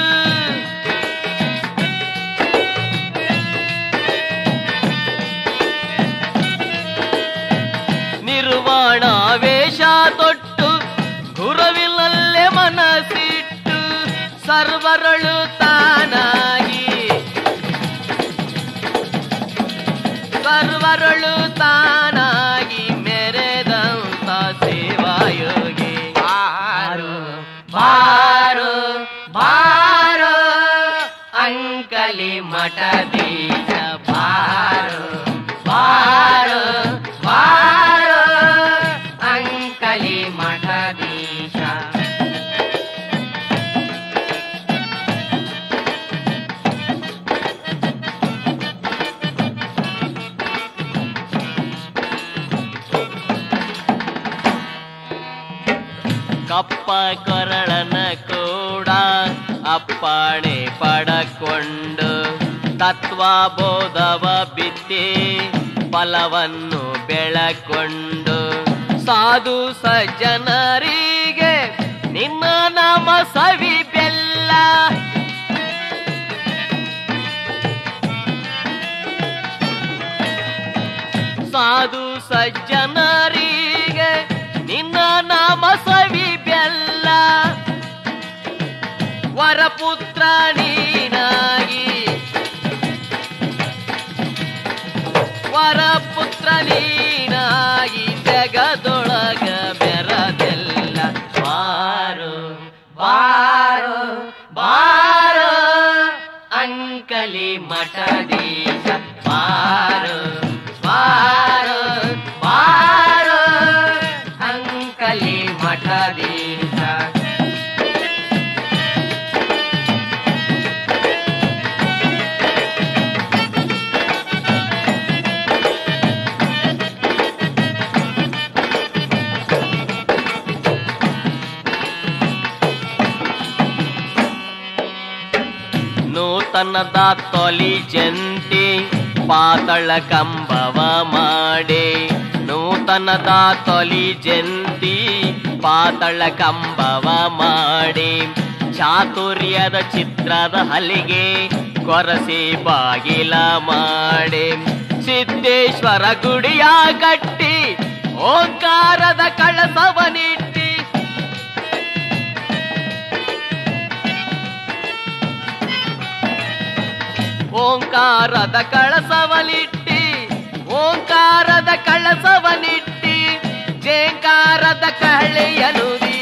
ನಿರ್ವಾಣ ವೇಷ ತೊಟ್ಟು ಗುರವಿಲ್ಲಲ್ಲೇ ಮನಸ್ಸಿಟ್ಟು ಸರ್ವರಳು ತಾನಾಗಿ ಸರ್ವರಳು ತಾನಾಗಿ ಮೆರೆದಂತ ಸೇವಾಯೋಗಿ ಬಾರೋ ಬಾರೋ ಬಾರೋ ಅಂಕಲಿ ಮಠದೀಶ ಬಾರೋ ಬಾರೋ ಬಾರೋ ಅಂಕಲಿ ಮಠದೀಶ ಕಪ್ಪ ಕೊರಳನ ಕೂಡ ಅಪ್ಪಣೆ ಪಡಕೊಂಡು ತತ್ವಬೋಧವ ಬಿತ್ತಿ ಫಲವನ್ನು ಬೆಳಕೊಂಡು ಸಾಧು ಸಜ್ಜನರಿಗೆ ನಿನ್ನ ನಾಮ ಸವಿ ಬೆಲ್ಲ ಸಾಧು ಸಜ್ಜನರಿಗೆ ನಿನ್ನ ನಾಮ ಸವಿ ಬೆಲ್ಲ ವರಪುತ್ರ ನೀನಾಗಿ ವರಪುತ್ರ ನೀನಾಗಿ ಜಗದೊಳಗ ಬೆರದೆಲ್ಲ ಬಾರು ಬಾರೋ ಬಾರೋ ಅಂಕಲಿ ಮಠದೀಶ ಬಾರೋ ಬಾರೋ ಬಾರೋ ಅಂಕಲಿ ಮಠದೀಶ ನೂತನದ ತೊಲಿ ಜಂತಿ ಪಾತಳ ಕಂಬವ ಮಾಡಿ ನೂತನದ ತೊಲಿ ಜಂತಿ ಪಾತಳ ಕಂಬವ ಮಾಡಿ ಚಾತುರ್ಯದ ಚಿತ್ರದ ಹಲಿಗೆ ಕೊರಸಿ ಬಾಗಿಲ ಮಾಡಿ ಸಿದ್ದೇಶ್ವರ ಗುಡಿಯ ಕಟ್ಟಿ ಓಂಕಾರದ ಕಳಸವನಿಟ್ಟಿ ಓಂಕಾರದ ಕಳಸವಲಿಟ್ಟಿ ಓಂಕಾರದ ಕಳಸವನಿಟ್ಟಿ ಜೇಂಕಾರದ ಕಹಳೆಯನುದಿ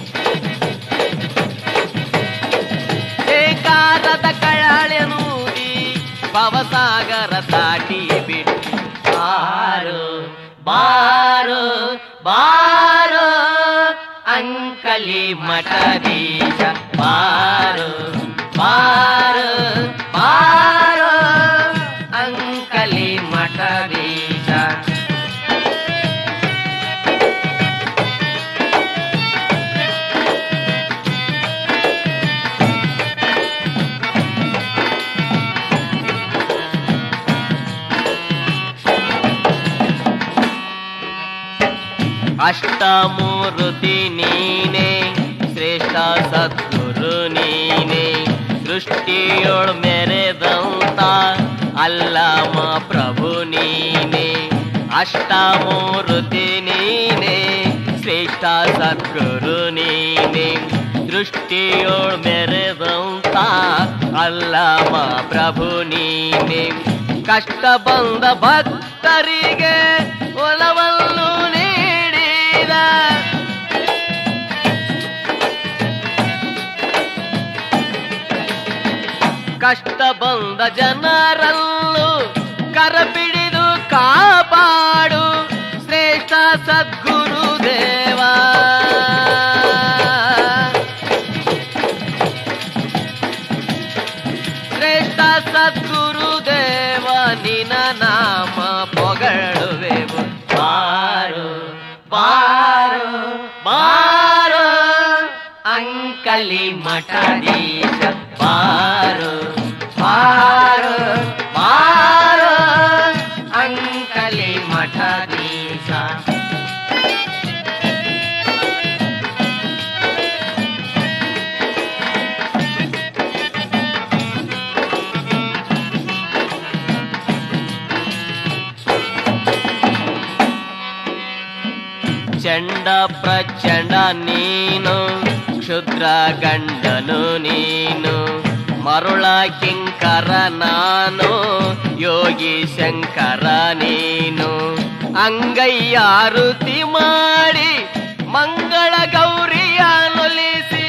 ಜೇಂಕಾರದ ಕಹಳೆಯನುದಿ ಭವಸಾಗರ ದಾಟಿ ಬಿಟ್ಟು ಬಾರೋ ಬಾರೋ ಬಾರೋ ಅಂಕಲಿ ಮಠದೀಶ ಬಾರೋ ಬಾರೋ ಬಾರೋ ಅಂಕಲಿ ಮಠದೀಶ ಅಷ್ಟಮೂರ್ತಿ ನೀನೆ ಶ್ರೇಷ್ಠ ಸದ್ಗುರು ನೀನೆ ಸೃಷ್ಟಿಯೊಳ್ ಮೆರೆದಂತ ಅಲ್ಲಮ ಪ್ರಭು ನೀನೆ ಅಷ್ಟಮೂರ್ತಿ ನೀನೆ ಶ್ರೇಷ್ಠ ಸದ್ಗುರು ನೀನೆ ದೃಷ್ಟಿಯೋಳ್ ಮೆರೆದಂತ ಅಲ್ಲಮ ಪ್ರಭು ನೀನೆ ಕಷ್ಟ ಬಂದ ಭಕ್ತರಿಗೆ ಒಲವನ್ನು ನೀಡಿದ ಕಷ್ಟ ಬಂದ ಜನರಲ್ಲೂ ಕರಪಿಡಿದು ಕಾಪಾಡು ಶ್ರೇಷ್ಠ ಸದ್ಗುರು ದೇವ ಶ್ರೇಷ್ಠ ಸದ್ಗುರು ದೇವ ನಿನ ನಾಮ ಪೊಗಳುವೆವು ಬಾರು ಬಾರು ಬಾರು ಅಂಕಲಿ ಮಠದೀಶ ಬಾರು ಬಾರು ಬಾರು ಅಂಕಲಿ ಮಠದೀಶ ಚಂಡ ಪ್ರಚಂಡ ನೀನು ಕ್ಷುದ್ರ ಗಂಡನು ನೀನು ಮರುಳ ಕಿಂಕರ ನಾನು ಯೋಗಿ ಶಂಕರ ನೀನು ಅಂಗೈಯಾರುತಿ ಮಾಡಿ ಮಂಗಳ ಗೌರಿಯ ನೊಲಿಸಿ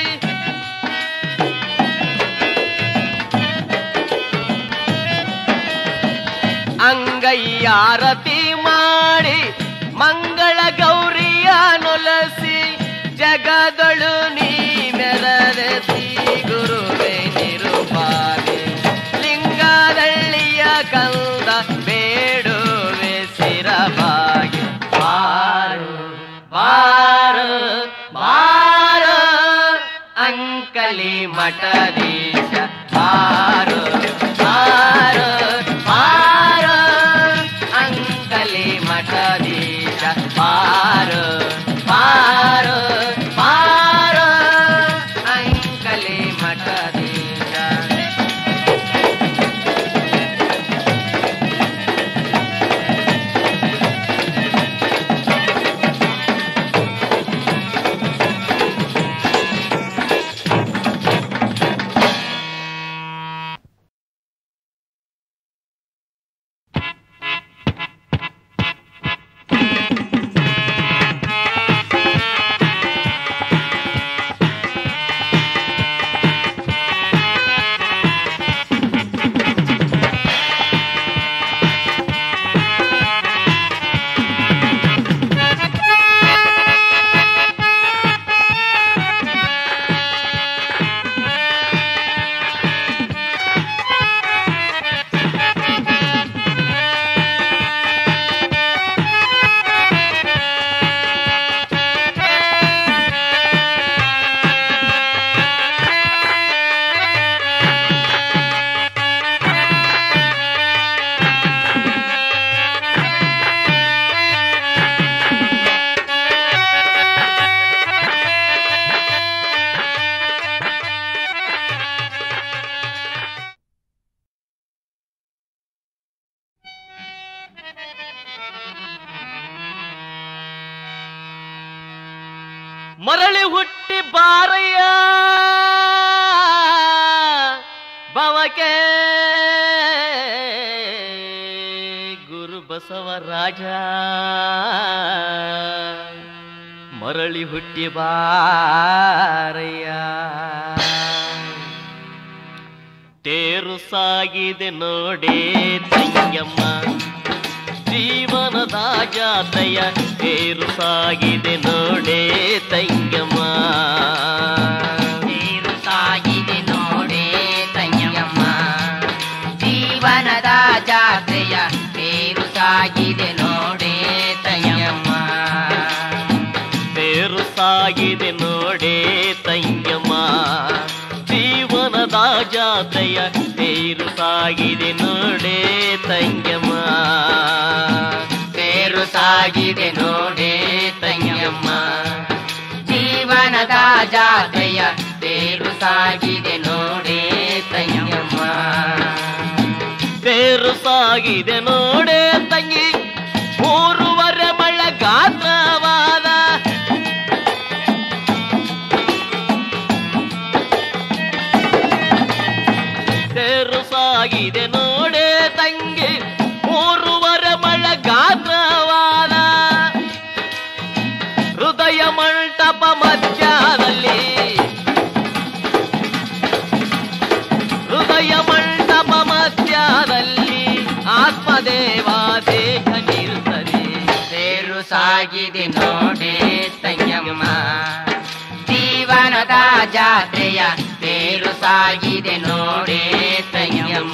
ಅಂಗೈಯಾರತಿ ಮಾಡಿ ಮಂಗಳ ಗೌರಿಯ ನೊಲಸಿ ಜಗದಳು ನೀ ಮೆರದಸಿ ಗುರುವೆ ನಿರುಪಾದೆ ಲಿಂಗದಳ್ಳಿಯ ಕಂದ ಬೇಡುವೆ ಸಿರಬಾಗಿ ಬಾರು ಬಾರು ಬಾರು ಅಂಕಲಿ ಮಠದೀಶ ಬಾರು ಬಾರು ಬಾರು ಅಂಕಲಿ ಮಠದೀಶ ಬಾರು ಬಾರು ಬಾರು ಅಂಕಲಿ ಮಠದೀಶ ಮರಳಿ ಹುಟ್ಟಿ ಬಾರಯ್ಯ ಬವಕೆ ಗುರು ಬಸವರಾಜ ಮರಳಿ ಹುಟ್ಟಿ ಬಾರಯ್ಯ ತೇರು ಸಾಗಿದೆ ನೋಡೇ ತಂಗಮ್ಮ ಜೀವನದ ಜಾತೆಯ ತೇರು ಸಾಗಿದೆ ನೋಡೇ ತಂಗಮ್ಮ ನೀರು ಸಾಗಿದೆ ನೋಡೆ ತಂಯಮ್ಮ ಜೀವನದ ಜಾತ್ರೆಯ ತೇರು ಸಾಗಿದೆ ನೋಡೆ ತಂಯಮ್ಮ ತೇರು ಸಾಗಿದೆ ನೋಡೇ ತಂಗಮ್ಮ ಜೀವನದ ಜಾತೆಯ ತೇರು ಸಾಗಿದೆ ನೋಡೇ ತಂಗಮ್ಮ ತೇರು ಸಾಗಿದೆ ನೋಡೆ ತಂಯಮ್ಮ ಜೀವನದ ಜಾತ್ರೆಯ ತೇರು ಸಾಗಿದೆ ನೋಡೆ ತಂಯಮ್ಮ ತೇರು ಸಾಗಿದೆ ನೋಡೇ ತಂಗಿ ಮೂರುವರೆ ಮಳ್ಳ ಗಾತ್ರವಾದ ಸಾಗಿದೆ ನೋಡೆ ತಂಗಿ ಮೂರುವರೆ ಮಳ ಗಾತ್ರವಾದ ಹೃದಯ ಮಂಟಪ ಮಧ್ಯದಲ್ಲಿ ಹೃದಯ ಮಂಟಪ ಮಧ್ಯದಲ್ಲಿ ಆತ್ಮದೇವ ದೇಹ ನಿಲ್ತದೆ ತೇರು ಸಾಗಿದೆ ನೋಡೆ ತಂಗಮ್ಮ ಜೀವನದ ಜಾತ್ರೆಯ ತೇರು ಸಾಗಿದೆ ನೋಡೆ ತಂಗಮ್ಮ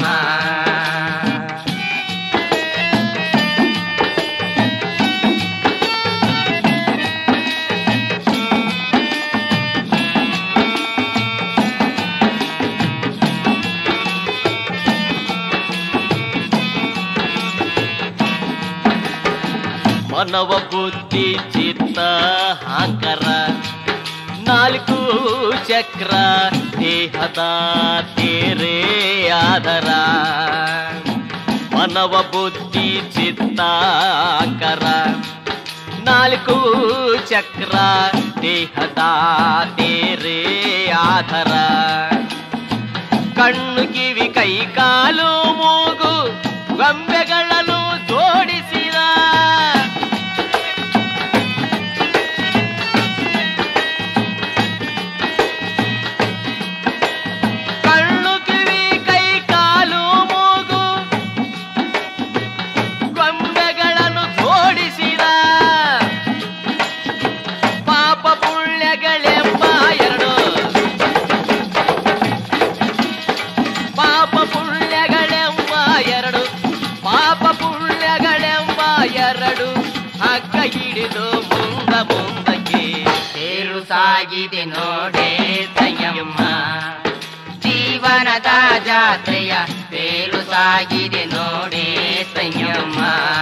ಮನವ ಬುದ್ಧಿ ಚಿತ್ತ ಹಾಂಕರ ನಾಲ್ಕು ಚಕ್ರ ದೇಹದ ತೇರೇ ಆದರ ಮನವ ಬುದ್ಧಿ ಚಿತ್ತ ಅಂಕರ ನಾಲ್ಕು ಚಕ್ರ ದೇಹದ ತೇರೇ ಆಧರ ಕಣ್ಣು ಕಿವಿ ಕೈ ಕಾಲು ಮೂಗು ಗೊಂಬೆಗಳನ್ನು ಜೋಡಿಸಿದ ಕಣ್ಣು ಕಿವಿ ಕೈ ಕಾಲು ಮೂಗು ಗೊಂಬೆಗಳನ್ನು ಜೋಡಿಸಿದ ಪಾಪ ಪುಣ್ಯಗಳೆಂಬ ಎರಡು ಪಾಪ ಪುಣ್ಯಗಳೆಂಬ ಎರಡು ಪಾಪ ಪುಣ್ಯಗಳೆಂಬ ಎರಡು ಹಗ್ಗ ಹಿಡಿದು ಮುಂದ ಮುಂದಕ್ಕೆ ತೇರು ಸಾಗಿದೆ ನೋಡೆ ಸಂಯಮ್ಮ ಜೀವನದ ಜಾತ್ರೆಯ ತೇರು ಸಾಗಿದೆ ನೋಡೆ ಸಂಯಮ್ಮ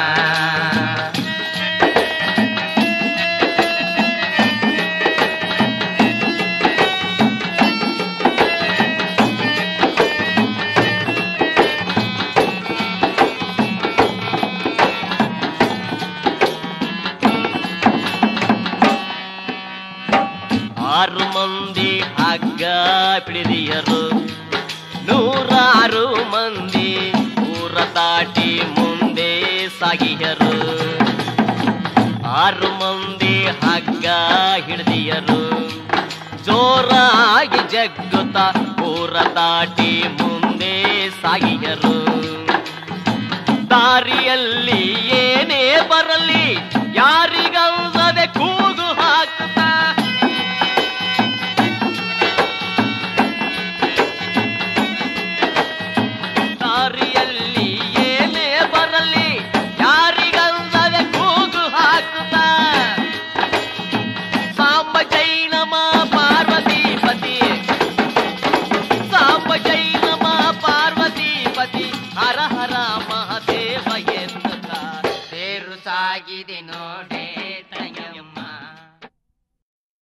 ಆರು ಮಂದಿ ಹಗ್ಗ ಪಿಡಿದಿಯರು ನೂರಾರು ಮಂದಿ ಊರ ದಾಟಿ ಮುಂದೆ ಸಾಗಿಯರು ಆರು ಮಂದಿ ಹಗ್ಗ ಹಿಡಿದಿಯರು ಜೋರಾಗಿ ಜಗ್ಗುತ್ತ ಊರ ದಾಟಿ ಮುಂದೆ ಸಾಗಿಯರು ದಾರಿಯಲ್ಲಿ ಏನೇ ಬರಲಿ ಯಾರಿಗಲ್ಲದೆ ಕೂಗು ಹಾಕುತ್ತಾ ದಾರಿಯಲ್ಲಿ ಏನೇ ಬರಲಿ ಯಾರಿಗಲ್ಲದೆ ಕೂಗು ಹಾಕುತ್ತ ಸಾಂಬ ಜೈನಮ ಪಾರ್ವತಿ ಪತಿ ಸಾಂಬ ಜೈನಮ ಪಾರ್ವತಿ ಪತಿ ಹರ ಹರ ಮಹದೇವ ಎನ್ನುತ್ತ ತೇರು ಸಾಗಿದೆ ನೋಡೆ